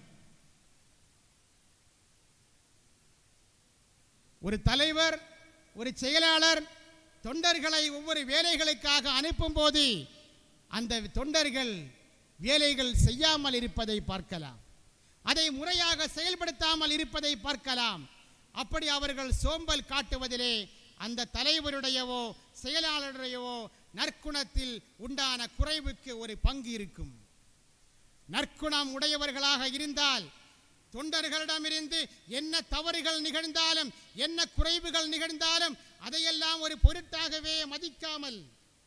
Speaker 5: ஒரு தலைவர் ஒரு செயலாளர் தொண்டர்களை ஒவ்வொரு வேலைகளுக்காக அனுப்பும்போது அந்த தொண்டர்கள் வேலைகள் செய்யாமல் இருப்பதை பார்க்கலாம் அதை முறையாக செயல்படுத்தாமல் இருப்பதை பார்க்கலாம் அப்படி அவர்கள் சோம்பல் காட்டுவதிலே அந்த தலைவருடையவோ செயலாளருடையவோ நற்குணத்தில் உண்டான குறைவுக்கு ஒரு பங்கு இருக்கும் நற்குணம் உடையவர்களாக இருந்தால் தொண்டர்களிடமிருந்து என்ன தவறுகள் நிகழ்ந்தாலும் என்ன குறைவுகள் நிகழ்ந்தாலும் அதையெல்லாம் ஒரு பொருட்டாகவே மதிக்காமல்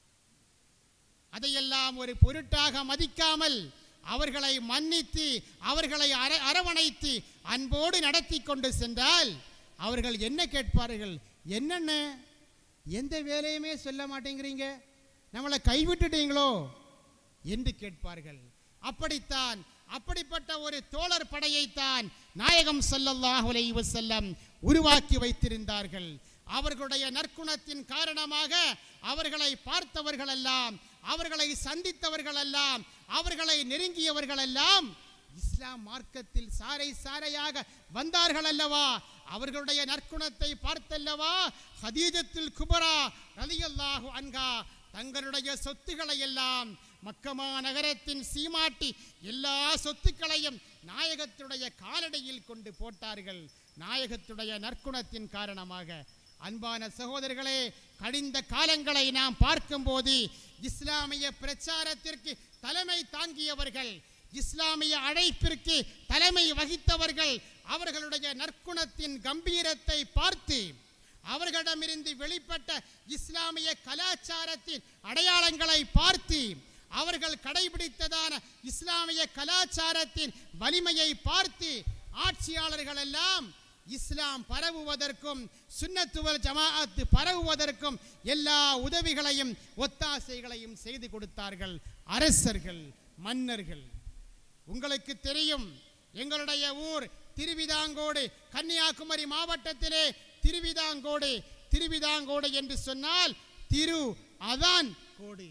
Speaker 5: அதையெல்லாம் ஒரு பொருட்டாக மதிக்காமல் அவர்களை மன்னித்து அவர்களை அர அரவணைத்து அன்போடு நடத்தி கொண்டு சென்றால் அவர்கள் என்ன கேட்பார்கள் என்னென்ன எந்த வேலையுமே சொல்ல மாட்டேங்கிறீங்க நம்மளை கைவிட்டுட்டீங்களோ என்று கேட்பார்கள் அப்படித்தான் அப்படிப்பட்ட ஒரு தோழர் படையைத்தான் நாயகம் ஸல்லல்லாஹு அலைஹி வஸல்லம் உருவாக்கி வைத்திருந்தார்கள் அவர்களுடைய நற்குணத்தின் காரணமாக அவர்களை பார்த்தவர்களெல்லாம் அவர்களை சந்தித்தவர்களெல்லாம் அவர்களை நெருங்கியவர்களெல்லாம் இஸ்லாம் மார்க்கத்தில் சாரை சாரையாக வந்தார்கள் அல்லவா அவர்களுடைய நற்குணத்தை பார்த்தல்லவா ஹதீஜத்துல் குபரா ரலியல்லாஹு அன்ஹா தங்களுடைய சொத்துக்களை எல்லாம் மக்கமா நகரத்தின் சீமாட்டி எல்லா சொத்துக்களையும் நாயகத்துடைய காலடியில் கொண்டு போட்டார்கள் நாயகத்துடைய நற்குணத்தின் காரணமாக அன்பான சகோதரர்களே கடிந்த காலங்களை நாம் பார்க்கும்போது இஸ்லாமிய பிரச்சாரத்திற்கு தலைமை தாங்கியவர்கள் இஸ்லாமிய அழைப்பிற்கு தலைமை வகித்தவர்கள் அவர்களுடைய நற்குணத்தின் கம்பீரத்தை பார்த்து அவர்களிடமிருந்து வெளிப்பட்ட இஸ்லாமிய கலாச்சாரத்தின் அடையாளங்களை பார்த்து அவர்கள் கடைபிடித்ததான இஸ்லாமிய கலாச்சாரத்தின் வலிமையை பார்த்து ஆட்சியாளர்கள் எல்லாம் இஸ்லாம் பரவுவதற்கும் சுன்னத்துவல் ஜமாஅத்து பரவுவதற்கும் எல்லா உதவிகளையும் ஒத்தாசைகளையும் செய்து கொடுத்தார்கள் அரசர்கள் மன்னர்கள் உங்களுக்கு தெரியும் எங்களுடைய ஊர் திருவிதாங்கோடு கன்னியாகுமரி மாவட்டத்திலே திருவிதாங்கோடு திருவிதாங்கோடு என்று சொன்னால் திரு அதான் கோடு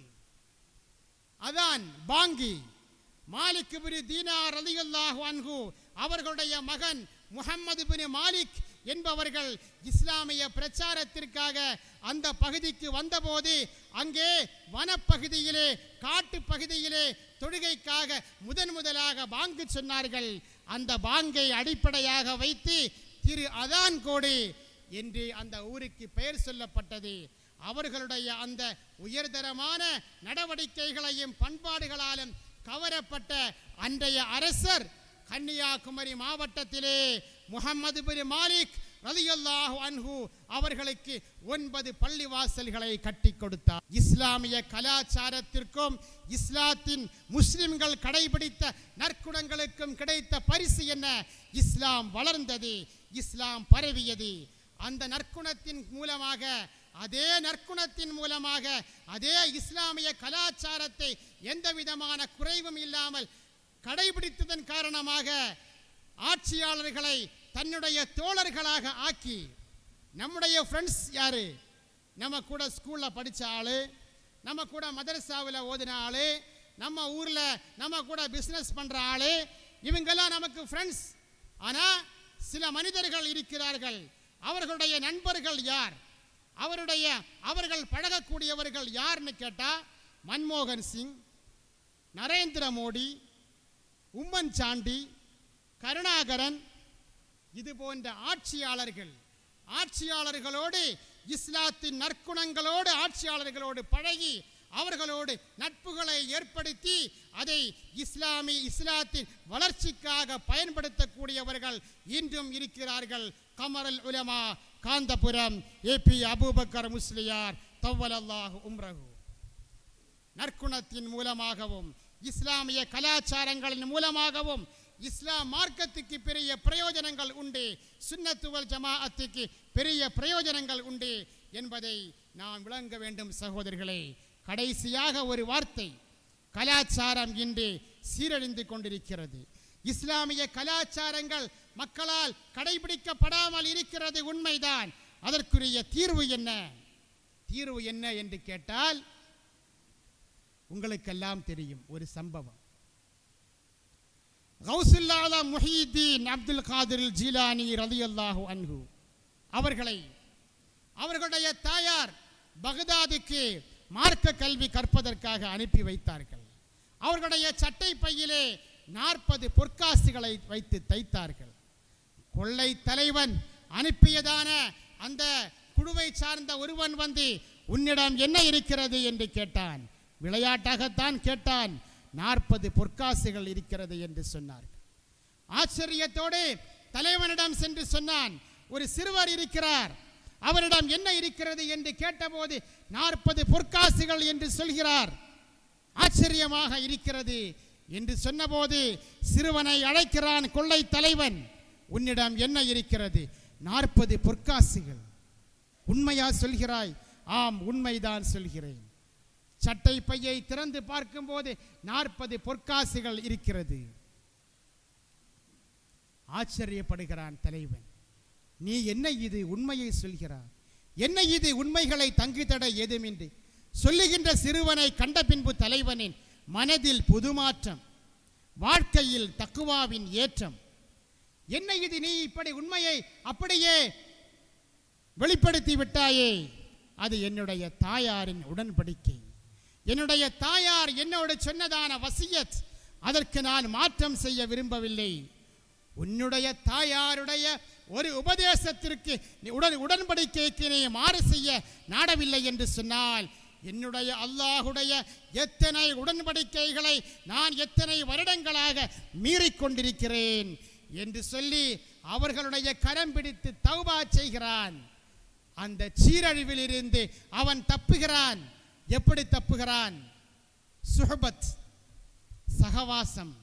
Speaker 5: அதான் பாங்கி மாலிக் பின் தீனார் ரலியல்லாஹு அன்ஹு அவர்களுடைய மகன் முஹம்மது பின் மாலிக் என்பவர்கள் இஸ்லாமிய பிரச்சாரத்திற்காக அந்த பகுதிக்கு வந்தபோது அங்கே வனப்பகுதியிலே காட்டு பகுதியிலே தொழுகைக்காக முதன் முதலாக பாங்கு சொன்னார்கள் அந்த பாங்கை அடிப்படையாக வைத்து திரு அதான் கோடு என்று அந்த ஊருக்கு பெயர் சொல்லப்பட்டது அவர்களுடைய அந்த உயர்தரமான நடவடிக்கைகளையும் பண்பாடுகளாலும் கவரப்பட்ட அன்றைய அரசர் கன்னியாகுமரி மாவட்டத்திலே முகமது பின் மாலிக் ரலியல்லாஹு அன்ஹு அவர்களுக்கு ஒன்பது பள்ளிவாசல்களை கட்டி கொடுத்தார் இஸ்லாமிய கலாச்சாரத்திற்கும் இஸ்லாத்தின் முஸ்லிம்கள் கடைபிடித்த நற்குணங்களுக்கும் கிடைத்த பரிசு என்ன இஸ்லாம் வளர்ந்தது இஸ்லாம் பரவியது அந்த நற்குணத்தின் மூலமாக அதே நற்குணத்தின் மூலமாக அதே இஸ்லாமிய கலாச்சாரத்தை எந்த விதமான குறைவும் இல்லாமல் கடைபிடித்ததன் காரணமாக ஆட்சியாளர்களை தன்னுடைய தோழர்களாக ஆக்கி நம்முடைய ஃப்ரெண்ட்ஸ் யாரு நம்ம கூட ஸ்கூலில் படித்த ஆளு நம்ம கூட மதரசாவில் ஓதின ஆளு நம்ம ஊரில் நம்ம கூட பிஸ்னஸ் பண்ணுற ஆளு இவங்கெல்லாம் நமக்கு ஃப்ரெண்ட்ஸ் ஆனால் சில மனிதர்கள் இருக்கிறார்கள் அவர்களுடைய நண்பர்கள் யார் அவருடைய அவர்கள் பழகக்கூடியவர்கள் யாருன்னு கேட்டால் மன்மோகன் சிங் நரேந்திர மோடி உம்மன் சாண்டி கருணாகரன் இது போன்ற ஆட்சியாளர்கள் ஆட்சியாளர்களோடு இஸ்லாத்தின் நற்குணங்களோடு ஆட்சியாளர்களோடு பழகி அவர்களோடு நட்புகளை ஏற்படுத்தி அதை இஸ்லாமி இஸ்லாத்தின் வளர்ச்சிக்காக பயன்படுத்தக்கூடியவர்கள் இன்றும் இருக்கிறார்கள் கமரல் உலமா காந்தபுரம் ஏபி அபூபக்கர் முஸ்லியார் தவ்வலல்லாஹு உம்ரஹு நற்குணத்தின் மூலமாகவும் இஸ்லாமிய கலாச்சாரங்களின் மூலமாகவும் இஸ்லாம் மார்க்கத்துக்கு பெரிய பிரயோஜனங்கள் உண்டு சுன்னத்துவல் ஜமாஅத்துக்கு பெரிய பிரயோஜனங்கள் உண்டு என்பதை நாம் விளங்க வேண்டும் சகோதரர்களே கடைசியாக ஒரு வார்த்தை கலாச்சாரம் இன்று சீரழிந்து கொண்டிருக்கிறது இஸ்லாமிய கலாச்சாரங்கள் மக்களால் கடைபிடிக்கப்படாமல் இருக்கிறது உண்மைதான் அதற்குரிய தீர்வு என்ன தீர்வு என்ன என்று கேட்டால் உங்களுக்கெல்லாம் தெரியும் ஒரு சம்பவம் கௌசுல்லாலா முஹீதீன் அப்துல் காதிர் ஜீலானி ரலியல்லாஹு அன்ஹு அவர்களை அவர்களுடைய தாயார் பகதாதுக்கு மார்க்க கல்வி கற்பதற்காக அனுப்பி வைத்தார்கள் அவர்களுடைய சட்டை பையிலே நாற்பது பொற்காசுகளை வைத்து தைத்தார்கள் கொள்ளை தலைவன் அனுப்பியதான அந்த குழுவை சார்ந்த ஒருவன் வந்து உன்னிடம் என்ன இருக்கிறது என்று கேட்டான் விளையாட்டாகத்தான் கேட்டான் நாற்பது பொற்காசுகள் இருக்கிறது என்று சொன்னார்கள் ஆச்சரியத்தோடு தலைவனிடம் சென்று சொன்னான் ஒரு சிறுவர் இருக்கிறார் அவரிடம் என்ன இருக்கிறது என்று கேட்டபோது நாற்பது பொற்காசுகள் என்று சொல்கிறார் ஆச்சரியமாக இருக்கிறது என்று சொன்னபோது சிறுவனை அழைக்கிறான் கொள்ளை தலைவன் உன்னிடம் என்ன இருக்கிறது நாற்பது பொற்காசுகள் உண்மையா சொல்கிறாய் ஆம் உண்மைதான் சொல்கிறேன் சட்டை பையை திறந்து பார்க்கும்போது நாற்பது பொற்காசுகள் இருக்கிறது ஆச்சரியப்படுகிறான் தலைவன் நீ என்ன இது உண்மையை சொல்கிறார் என்ன இது உண்மைகளை தங்கு தட ஏதுமின்றி சொல்லுகின்ற சிறுவனை கண்ட பின்பு தலைவனின் மனதில் புதுமாற்றம் வாழ்க்கையில் தக்குவாவின் ஏற்றம் என்ன இது நீ இப்படி உண்மையை அப்படியே வெளிப்படுத்தி விட்டாயே அது என்னுடைய தாயாரின் உடன்படிக்கை என்னுடைய தாயார் என்னோடு சொன்னதான வசியத் அதற்கு நான் மாற்றம் செய்ய விரும்பவில்லை உன்னுடைய தாயாருடைய ஒரு உபதேசத்திற்கு நீ உடன் உடன்படிக்கைக்கு நீ மாறு செய்ய நாடவில்லை என்று சொன்னால் என்னுடைய அல்லாஹுடைய எத்தனை உடன்படிக்கைகளை நான் எத்தனை வருடங்களாக மீறிக்கொண்டிருக்கிறேன் என்று சொல்லி அவர்களுடைய கரம் பிடித்து தௌபா செய்கிறான் அந்த சீரழிவில் இருந்து அவன் தப்புகிறான் எப்படி தப்புகிறான் சுஹபத் சகவாசம்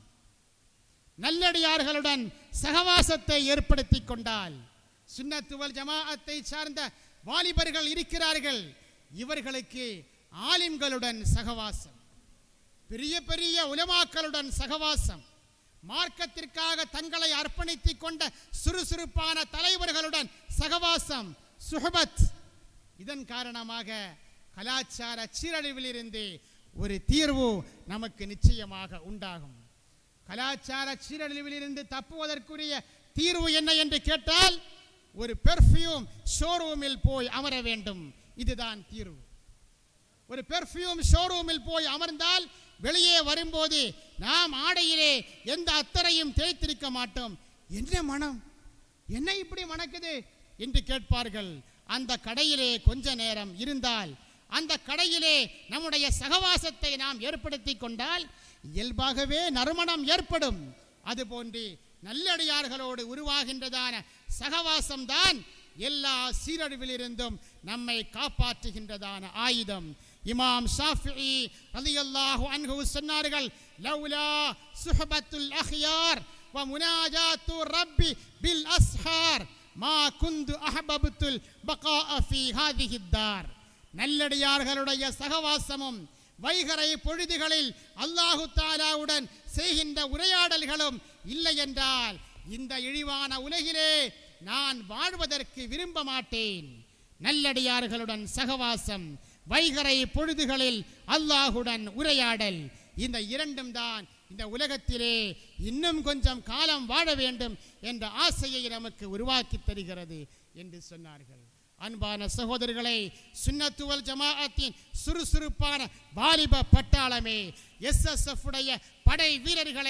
Speaker 5: நல்லடியார்களுடன் சகவாசத்தை ஏற்படுத்தி கொண்டால் சுன்னத்துவல் ஜமாஅத்தை சார்ந்த வாலிபர்கள் இருக்கிறார்கள் இவர்களுக்கு ஆலிம்களுடன் சகவாசம் பெரிய பெரிய உலமாக்களுடன் சகவாசம் மார்க்கத்திற்காக தங்களை அர்ப்பணித்துக் கொண்ட சுறுசுறுப்பான தலைவர்களுடன் சகவாசம் சுஹபத் இதன் காரணமாக கலாச்சார சீரழிவிலிருந்து ஒரு தீர்வு நமக்கு நிச்சயமாக உண்டாகும் கலாச்சார சீரழிவிலிருந்து தப்புவதற்குரிய தீர்வு என்ன என்று கேட்டால் ஒரு பெர்ஃப்யூம் ஷோரூமில் போய் அமர வேண்டும் இதுதான் தீர்வு ஒரு பெர்ஃப்யூம் ஷோரூமில் போய் அமர்ந்தால் வெளியே வரும்போது நாம் ஆடையிலே எந்த அத்தரையும் தேய்த்திருக்க மாட்டோம் என்ன மனம் என்ன இப்படி மணக்குது என்று கேட்பார்கள் அந்த கடையிலே கொஞ்ச நேரம் இருந்தால் அந்த கடையிலே நம்முடைய சகவாசத்தை நாம் ஏற்படுத்தி கொண்டால் இயல்பாகவே நறுமணம் ஏற்படும் அதுபோன்று நல்லடியார்களோடு உருவாகின்றதான சகவாசம்தான் எல்லா சீரழிவிலிருந்தும் நம்மை காப்பாற்றுகின்றதான ஆயுதம் இமாம் ஷாஃபிஇ ரலியல்லாஹு அன்ஹு சொன்னார்கள் லவ்லா சுஹபத்துல் அஹ்யார் வ முனாஜாத்து ரப்பி பில் அஸ்ஹார் மா குந்து அஹபபத்துல் பகாஅ ஃபீ ஹாதிஹி தார் நல்லடியார்களுடைய சகவாசமும் வைகரை பொழுதுகளில் அல்லாஹு தாலாவுடன் செய்கின்ற உரையாடல்களும் இல்லை என்றால் இந்த இழிவான உலகிலே நான் வாழ்வதற்கு விரும்ப மாட்டேன் நல்லடியார்களுடன் சகவாசம் வைகரை பொழுதுகளில் அல்லாஹுடன் உரையாடல் இந்த இரண்டும் தான் இந்த உலகத்திலே இன்னும் கொஞ்சம் காலம் வாழ வேண்டும் என்ற ஆசையை நமக்கு உருவாக்கி தருகிறது என்று சொன்னார்கள் அன்பான சகோதரர்களே சுன்னத்துவல் ஜமாஅத்தின் சுறுசுறுப்பான வாலிப பட்டாளமே எஸ்எஸ்எஃப் உடைய படை வீரர்களே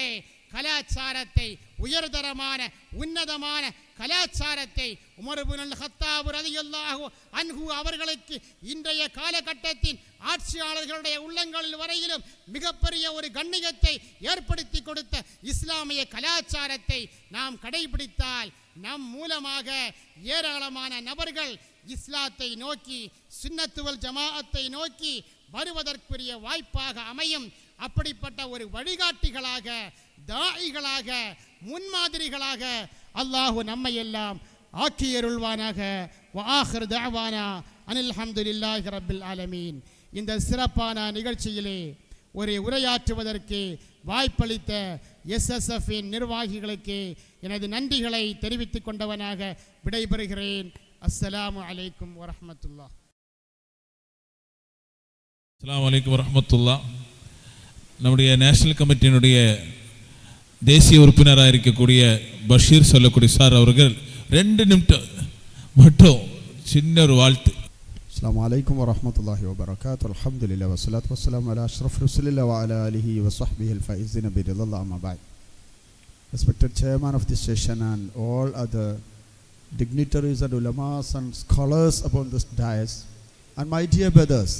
Speaker 5: கலாச்சாரத்தை உயர்தரமான உன்னதமான கலாச்சாரத்தை உமர்புல் ஹத்தாபு ரலியல்லாஹு அன்ஹு அவர்களுக்கு இன்றைய காலகட்டத்தின் ஆட்சியாளர்களுடைய உள்ளங்களில் வரையிலும் மிகப்பெரிய ஒரு கண்ணியத்தை ஏற்படுத்தி கொடுத்த இஸ்லாமிய கலாச்சாரத்தை நாம் கடைபிடித்தால் நம் மூலமாக ஏராளமான நபர்கள் இஸ்லாத்தை நோக்கி சுன்னத்துவல் ஜமாஅத்தை நோக்கி வருவதற்குரிய வாய்ப்பாக அமையும் அப்படிப்பட்ட ஒரு வழிகாட்டிகளாக தாயிகளாக முன்மாதிரிகளாக அல்லாஹு நம்மை எல்லாம் ஆக்கியருள்வானாக வாஹர் தாவானா அனில் ஹம்துலில்லாஹி ரப்பில் ஆலமீன் இந்த சிறப்பான நிகழ்ச்சியிலே ஒரு உரையாற்றுவதற்கு வாய்ப்பளித்த எஸ்எஸ்எஃப்பின் நிர்வாகிகளுக்கு எனது நன்றிகளை தெரிவித்துக் கொண்டவனாக விடைபெறுகிறேன் அஸ்ஸலாமு அலைக்கும் வரஹ்மத்துல்லாஹ்
Speaker 7: அஸ்ஸலாமு அலைக்கும் வரஹ்மத்துல்லா நம்முடைய நேஷனல் கமிட்டியினுடைய தேசிய உறுப்பினராக இருக்கக்கூடிய பஷீர் சொல்லக்கூடிய சார் அவர்கள் ரெண்டு நிமிடம் மட்டும் சின்ன ஒரு வாழ்த்து
Speaker 8: السلام عليكم ورحمة الله وبركاته الحمد لله والصلاة والسلام على أشرف رسول الله وعلى آله وصحبه الفائزين برضا الله أما بعد Respected chairman of this session and all other dignitaries and ulamas and scholars upon this dais and my dear brothers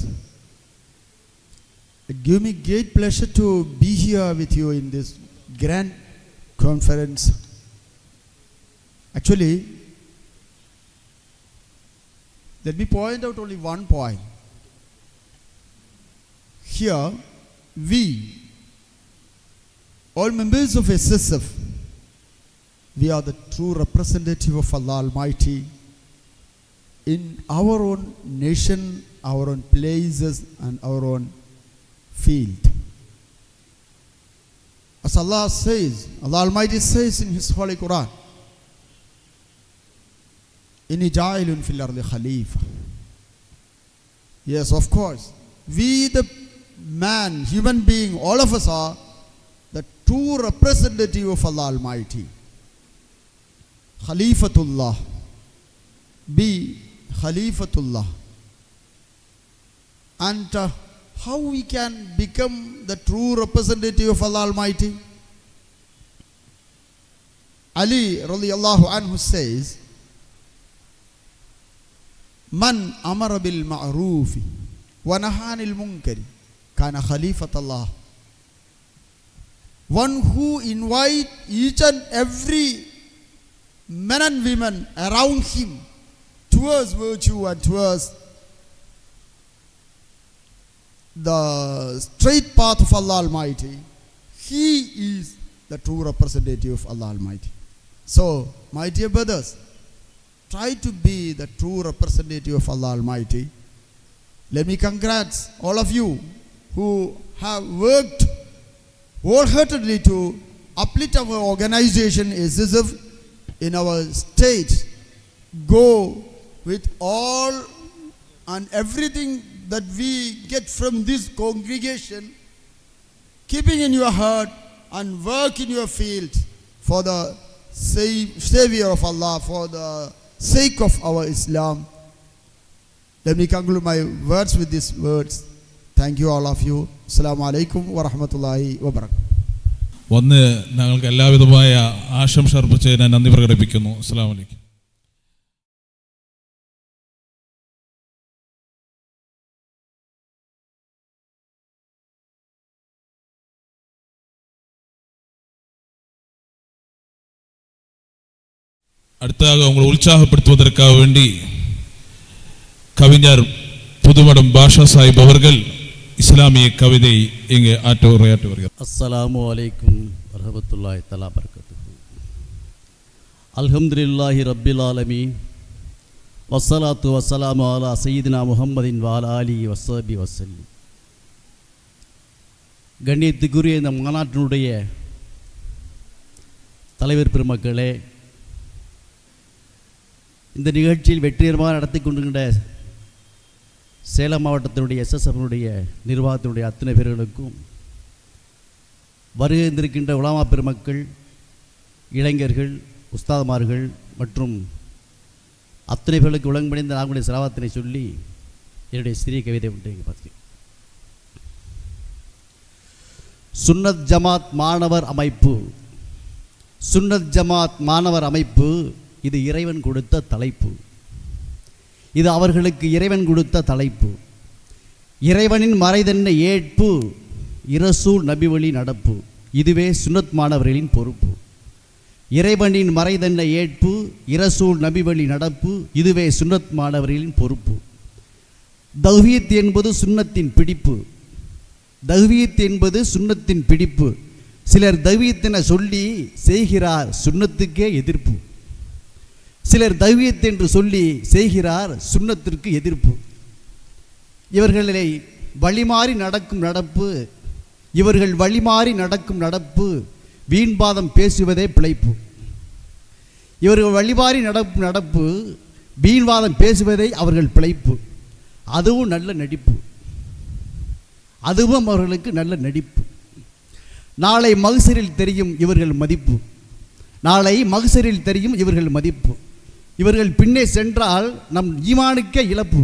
Speaker 8: it gives me great pleasure to be here with you in this grand conference actually let me point out only one point. Here, we, all members of SSF, we are the true representative of Allah Almighty in our own nation, our own places, and our own field. As Allah says, Allah Almighty says in His Holy Quran, inni ja'ilun fil ardi khalifa yes of course we the man human being all of us are the true representative of allah almighty khalifatullah be khalifatullah and uh, how we can become the true representative of allah almighty ali radiallahu anhu says من أمر بالمعروف ونهى عن المنكر كان خليفة الله one who invite each and every men and women around him towards virtue and towards the straight path of Allah Almighty he is the true representative of Allah Almighty so my dear brothers try to be the true representative of Allah Almighty. Let me congrats all of you who have worked wholeheartedly to uplift our organization SSF in our state. Go with all and everything that we get from this congregation, keeping in your heart and work in your field for the Savior of Allah, for the sake of our Islam. Let me conclude my words with these words. Thank you all of you. Assalamu alaikum wa rahmatullahi wa barakatuh.
Speaker 7: വന്ന് ഞങ്ങൾക്ക് എല്ലാവിധമായ ആശംസ അർപ്പിച്ചതിന് നന്ദി പ്രകടിപ്പിക്കുന്നു അസ്സാം വലൈക്കും அடுத்ததாக உங்களை உற்சாகப்படுத்துவதற்காக வேண்டி கவிஞர் புதுமடம் பாஷா சாஹிப் அவர்கள் இஸ்லாமிய கவிதை இங்கே ஆற்ற உரையாற்றி வருகிறார்
Speaker 9: அஸ்ஸலாமு அலைக்கும் வரஹமத்துல்லாஹி தலா பரக்கத்து அல்ஹம்துலில்லாஹி ரப்பில் ஆலமீன் வஸ்ஸலாத்து வஸ்ஸலாமு அலா சையீதினா முஹம்மதின் வால் ஆலி வஸ்ஸபி வசல்லி கண்ணியத்துக்குரிய இந்த மாநாட்டினுடைய தலைவர் பெருமக்களே இந்த நிகழ்ச்சியில் வெற்றிகரமாக நடத்தி கொண்டிருக்கின்ற சேலம் மாவட்டத்தினுடைய எஸ்எஸ்எஃப்னுடைய நிர்வாகத்தினுடைய அத்தனை பேர்களுக்கும் வருகின்றிருக்கின்ற உலாமா பெருமக்கள் இளைஞர்கள் உஸ்தாதுமார்கள் மற்றும் அத்தனை பேர்களுக்கு உலகமடைந்த நாங்களுடைய சிரவாத்தினை சொல்லி என்னுடைய சிறிய கவிதை உண்டு இங்கே பார்த்து சுன்னத் ஜமாத் மாணவர் அமைப்பு சுன்னத் ஜமாத் மாணவர் அமைப்பு இது இறைவன் கொடுத்த தலைப்பு இது அவர்களுக்கு இறைவன் கொடுத்த தலைப்பு இறைவனின் மறைதன்ன ஏற்பு இரசூல் நபி வழி நடப்பு இதுவே சுன்னத் மாணவர்களின் பொறுப்பு இறைவனின் மறைதன்ன ஏற்பு இரசூல் நபி வழி நடப்பு இதுவே சுன்னத் மாணவர்களின் பொறுப்பு தௌஹீத் என்பது சுன்னத்தின் பிடிப்பு தௌஹீத் என்பது சுன்னத்தின் பிடிப்பு சிலர் தௌஹீத் என சொல்லி செய்கிறார் சுன்னத்துக்கே எதிர்ப்பு சிலர் தௌஹீத் என்று சொல்லி செய்கிறார் சுன்னத்திற்கு எதிர்ப்பு இவர்களை வழிமாறி நடக்கும் நடப்பு இவர்கள் வழிமாறி நடக்கும் நடப்பு வீண்பாதம் பேசுவதே பிழைப்பு இவர்கள் வழிமாறி நடக்கும் நடப்பு வீண்வாதம் பேசுவதே அவர்கள் பிழைப்பு அதுவும் நல்ல நடிப்பு அதுவும் அவர்களுக்கு நல்ல நடிப்பு நாளை மகசரில் தெரியும் இவர்கள் மதிப்பு நாளை மகசரில் தெரியும் இவர்கள் மதிப்பு இவர்கள் பின்னே சென்றால் நம் ஈமானுக்கே இழப்பு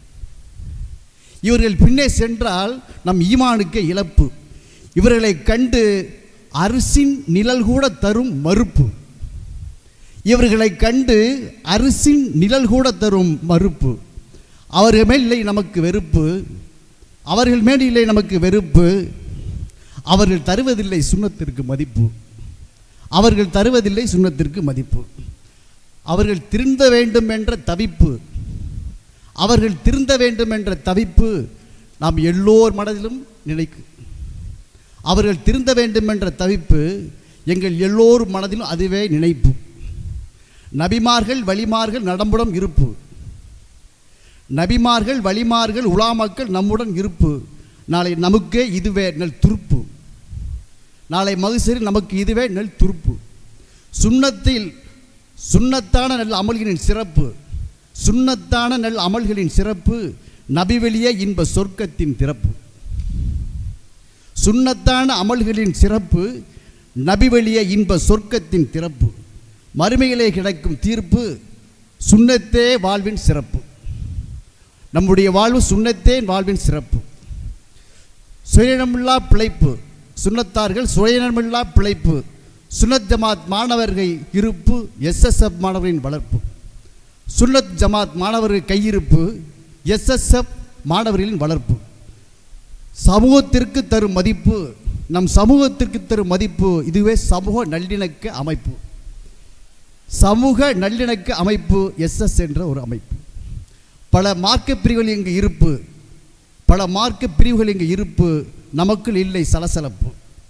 Speaker 9: இவர்கள் பின்னே சென்றால் நம் ஈமானுக்கே இழப்பு இவர்களை கண்டு அரிசின் நிழல் கூட தரும் மறுப்பு இவர்களை கண்டு அரிசின் நிழல் கூட தரும் மறுப்பு அவர்கள் மேல் இல்லை நமக்கு வெறுப்பு அவர்கள் மேல் இல்லை நமக்கு வெறுப்பு அவர்கள் தருவதில்லை சுண்ணத்திற்கு மதிப்பு அவர்கள் தருவதில்லை சுண்ணத்திற்கு மதிப்பு அவர்கள் திருந்த வேண்டும் என்ற தவிப்பு அவர்கள் திருந்த வேண்டும் என்ற தவிப்பு நாம் எல்லோர் மனதிலும் நினைக்கும் அவர்கள் திருந்த வேண்டும் என்ற தவிப்பு எங்கள் எல்லோர் மனதிலும் அதுவே நினைப்பு நபிமார்கள் வழிமார்கள் நடம்புடன் இருப்பு நபிமார்கள் வழிமார்கள் உலாமாக்கள் நம்முடன் இருப்பு நாளை நமக்கே இதுவே நெல் துருப்பு நாளை மகசரில் நமக்கு இதுவே நெல் துருப்பு சுண்ணத்தில் சுண்ணத்தான நல் அமல்களின் சிறப்பு சுண்ணத்தான நல் அமல்களின் சிறப்பு நபிவெளியே இன்ப சொர்க்கத்தின் திறப்பு சுண்ணத்தான அமல்களின் சிறப்பு நபிவெளியே இன்ப சொர்க்கத்தின் திறப்பு மறுமையிலே கிடைக்கும் தீர்ப்பு சுண்ணத்தே வாழ்வின் சிறப்பு நம்முடைய வாழ்வு சுண்ணத்தே வாழ்வின் சிறப்பு சுயநலமில்லா பிழைப்பு சுண்ணத்தார்கள் சுயநலமில்லா பிழைப்பு சுன்னத் ஜமாத் மாணவர்கள் இருப்பு எஸ்எஸ்எஃப் மாணவர்களின் வளர்ப்பு சுன்னத் ஜமாத் மாணவர்கள் கையிருப்பு எஸ்எஸ்எஃப் மாணவர்களின் வளர்ப்பு சமூகத்திற்கு தரும் மதிப்பு நம் சமூகத்திற்கு தரும் மதிப்பு இதுவே சமூக நல்லிணக்க அமைப்பு சமூக நல்லிணக்க அமைப்பு எஸ்எஸ் என்ற ஒரு அமைப்பு பல மார்க்க பிரிவுகள் இங்கு இருப்பு பல மார்க்க பிரிவுகள் இங்கு இருப்பு நமக்குள் இல்லை சலசலப்பு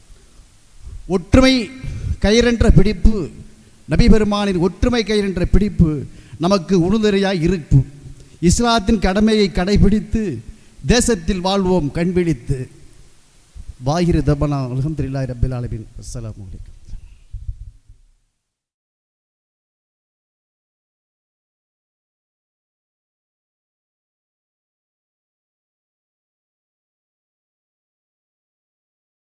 Speaker 9: ஒற்றுமை கயிறென்ற பிடிப்பு நபி பெருமானின் ஒற்றுமை கயிறென்ற பிடிப்பு நமக்கு உறுதுணையாய் இருப்பு இஸ்லாத்தின் கடமையை கடைபிடித்து தேசத்தில் வாழ்வோம் கண்பிடித்து வாகிரு தபனா அலமதுல்லாய் ரபில் ஆலமின் அஸ்ஸலாமு அலைக்கும்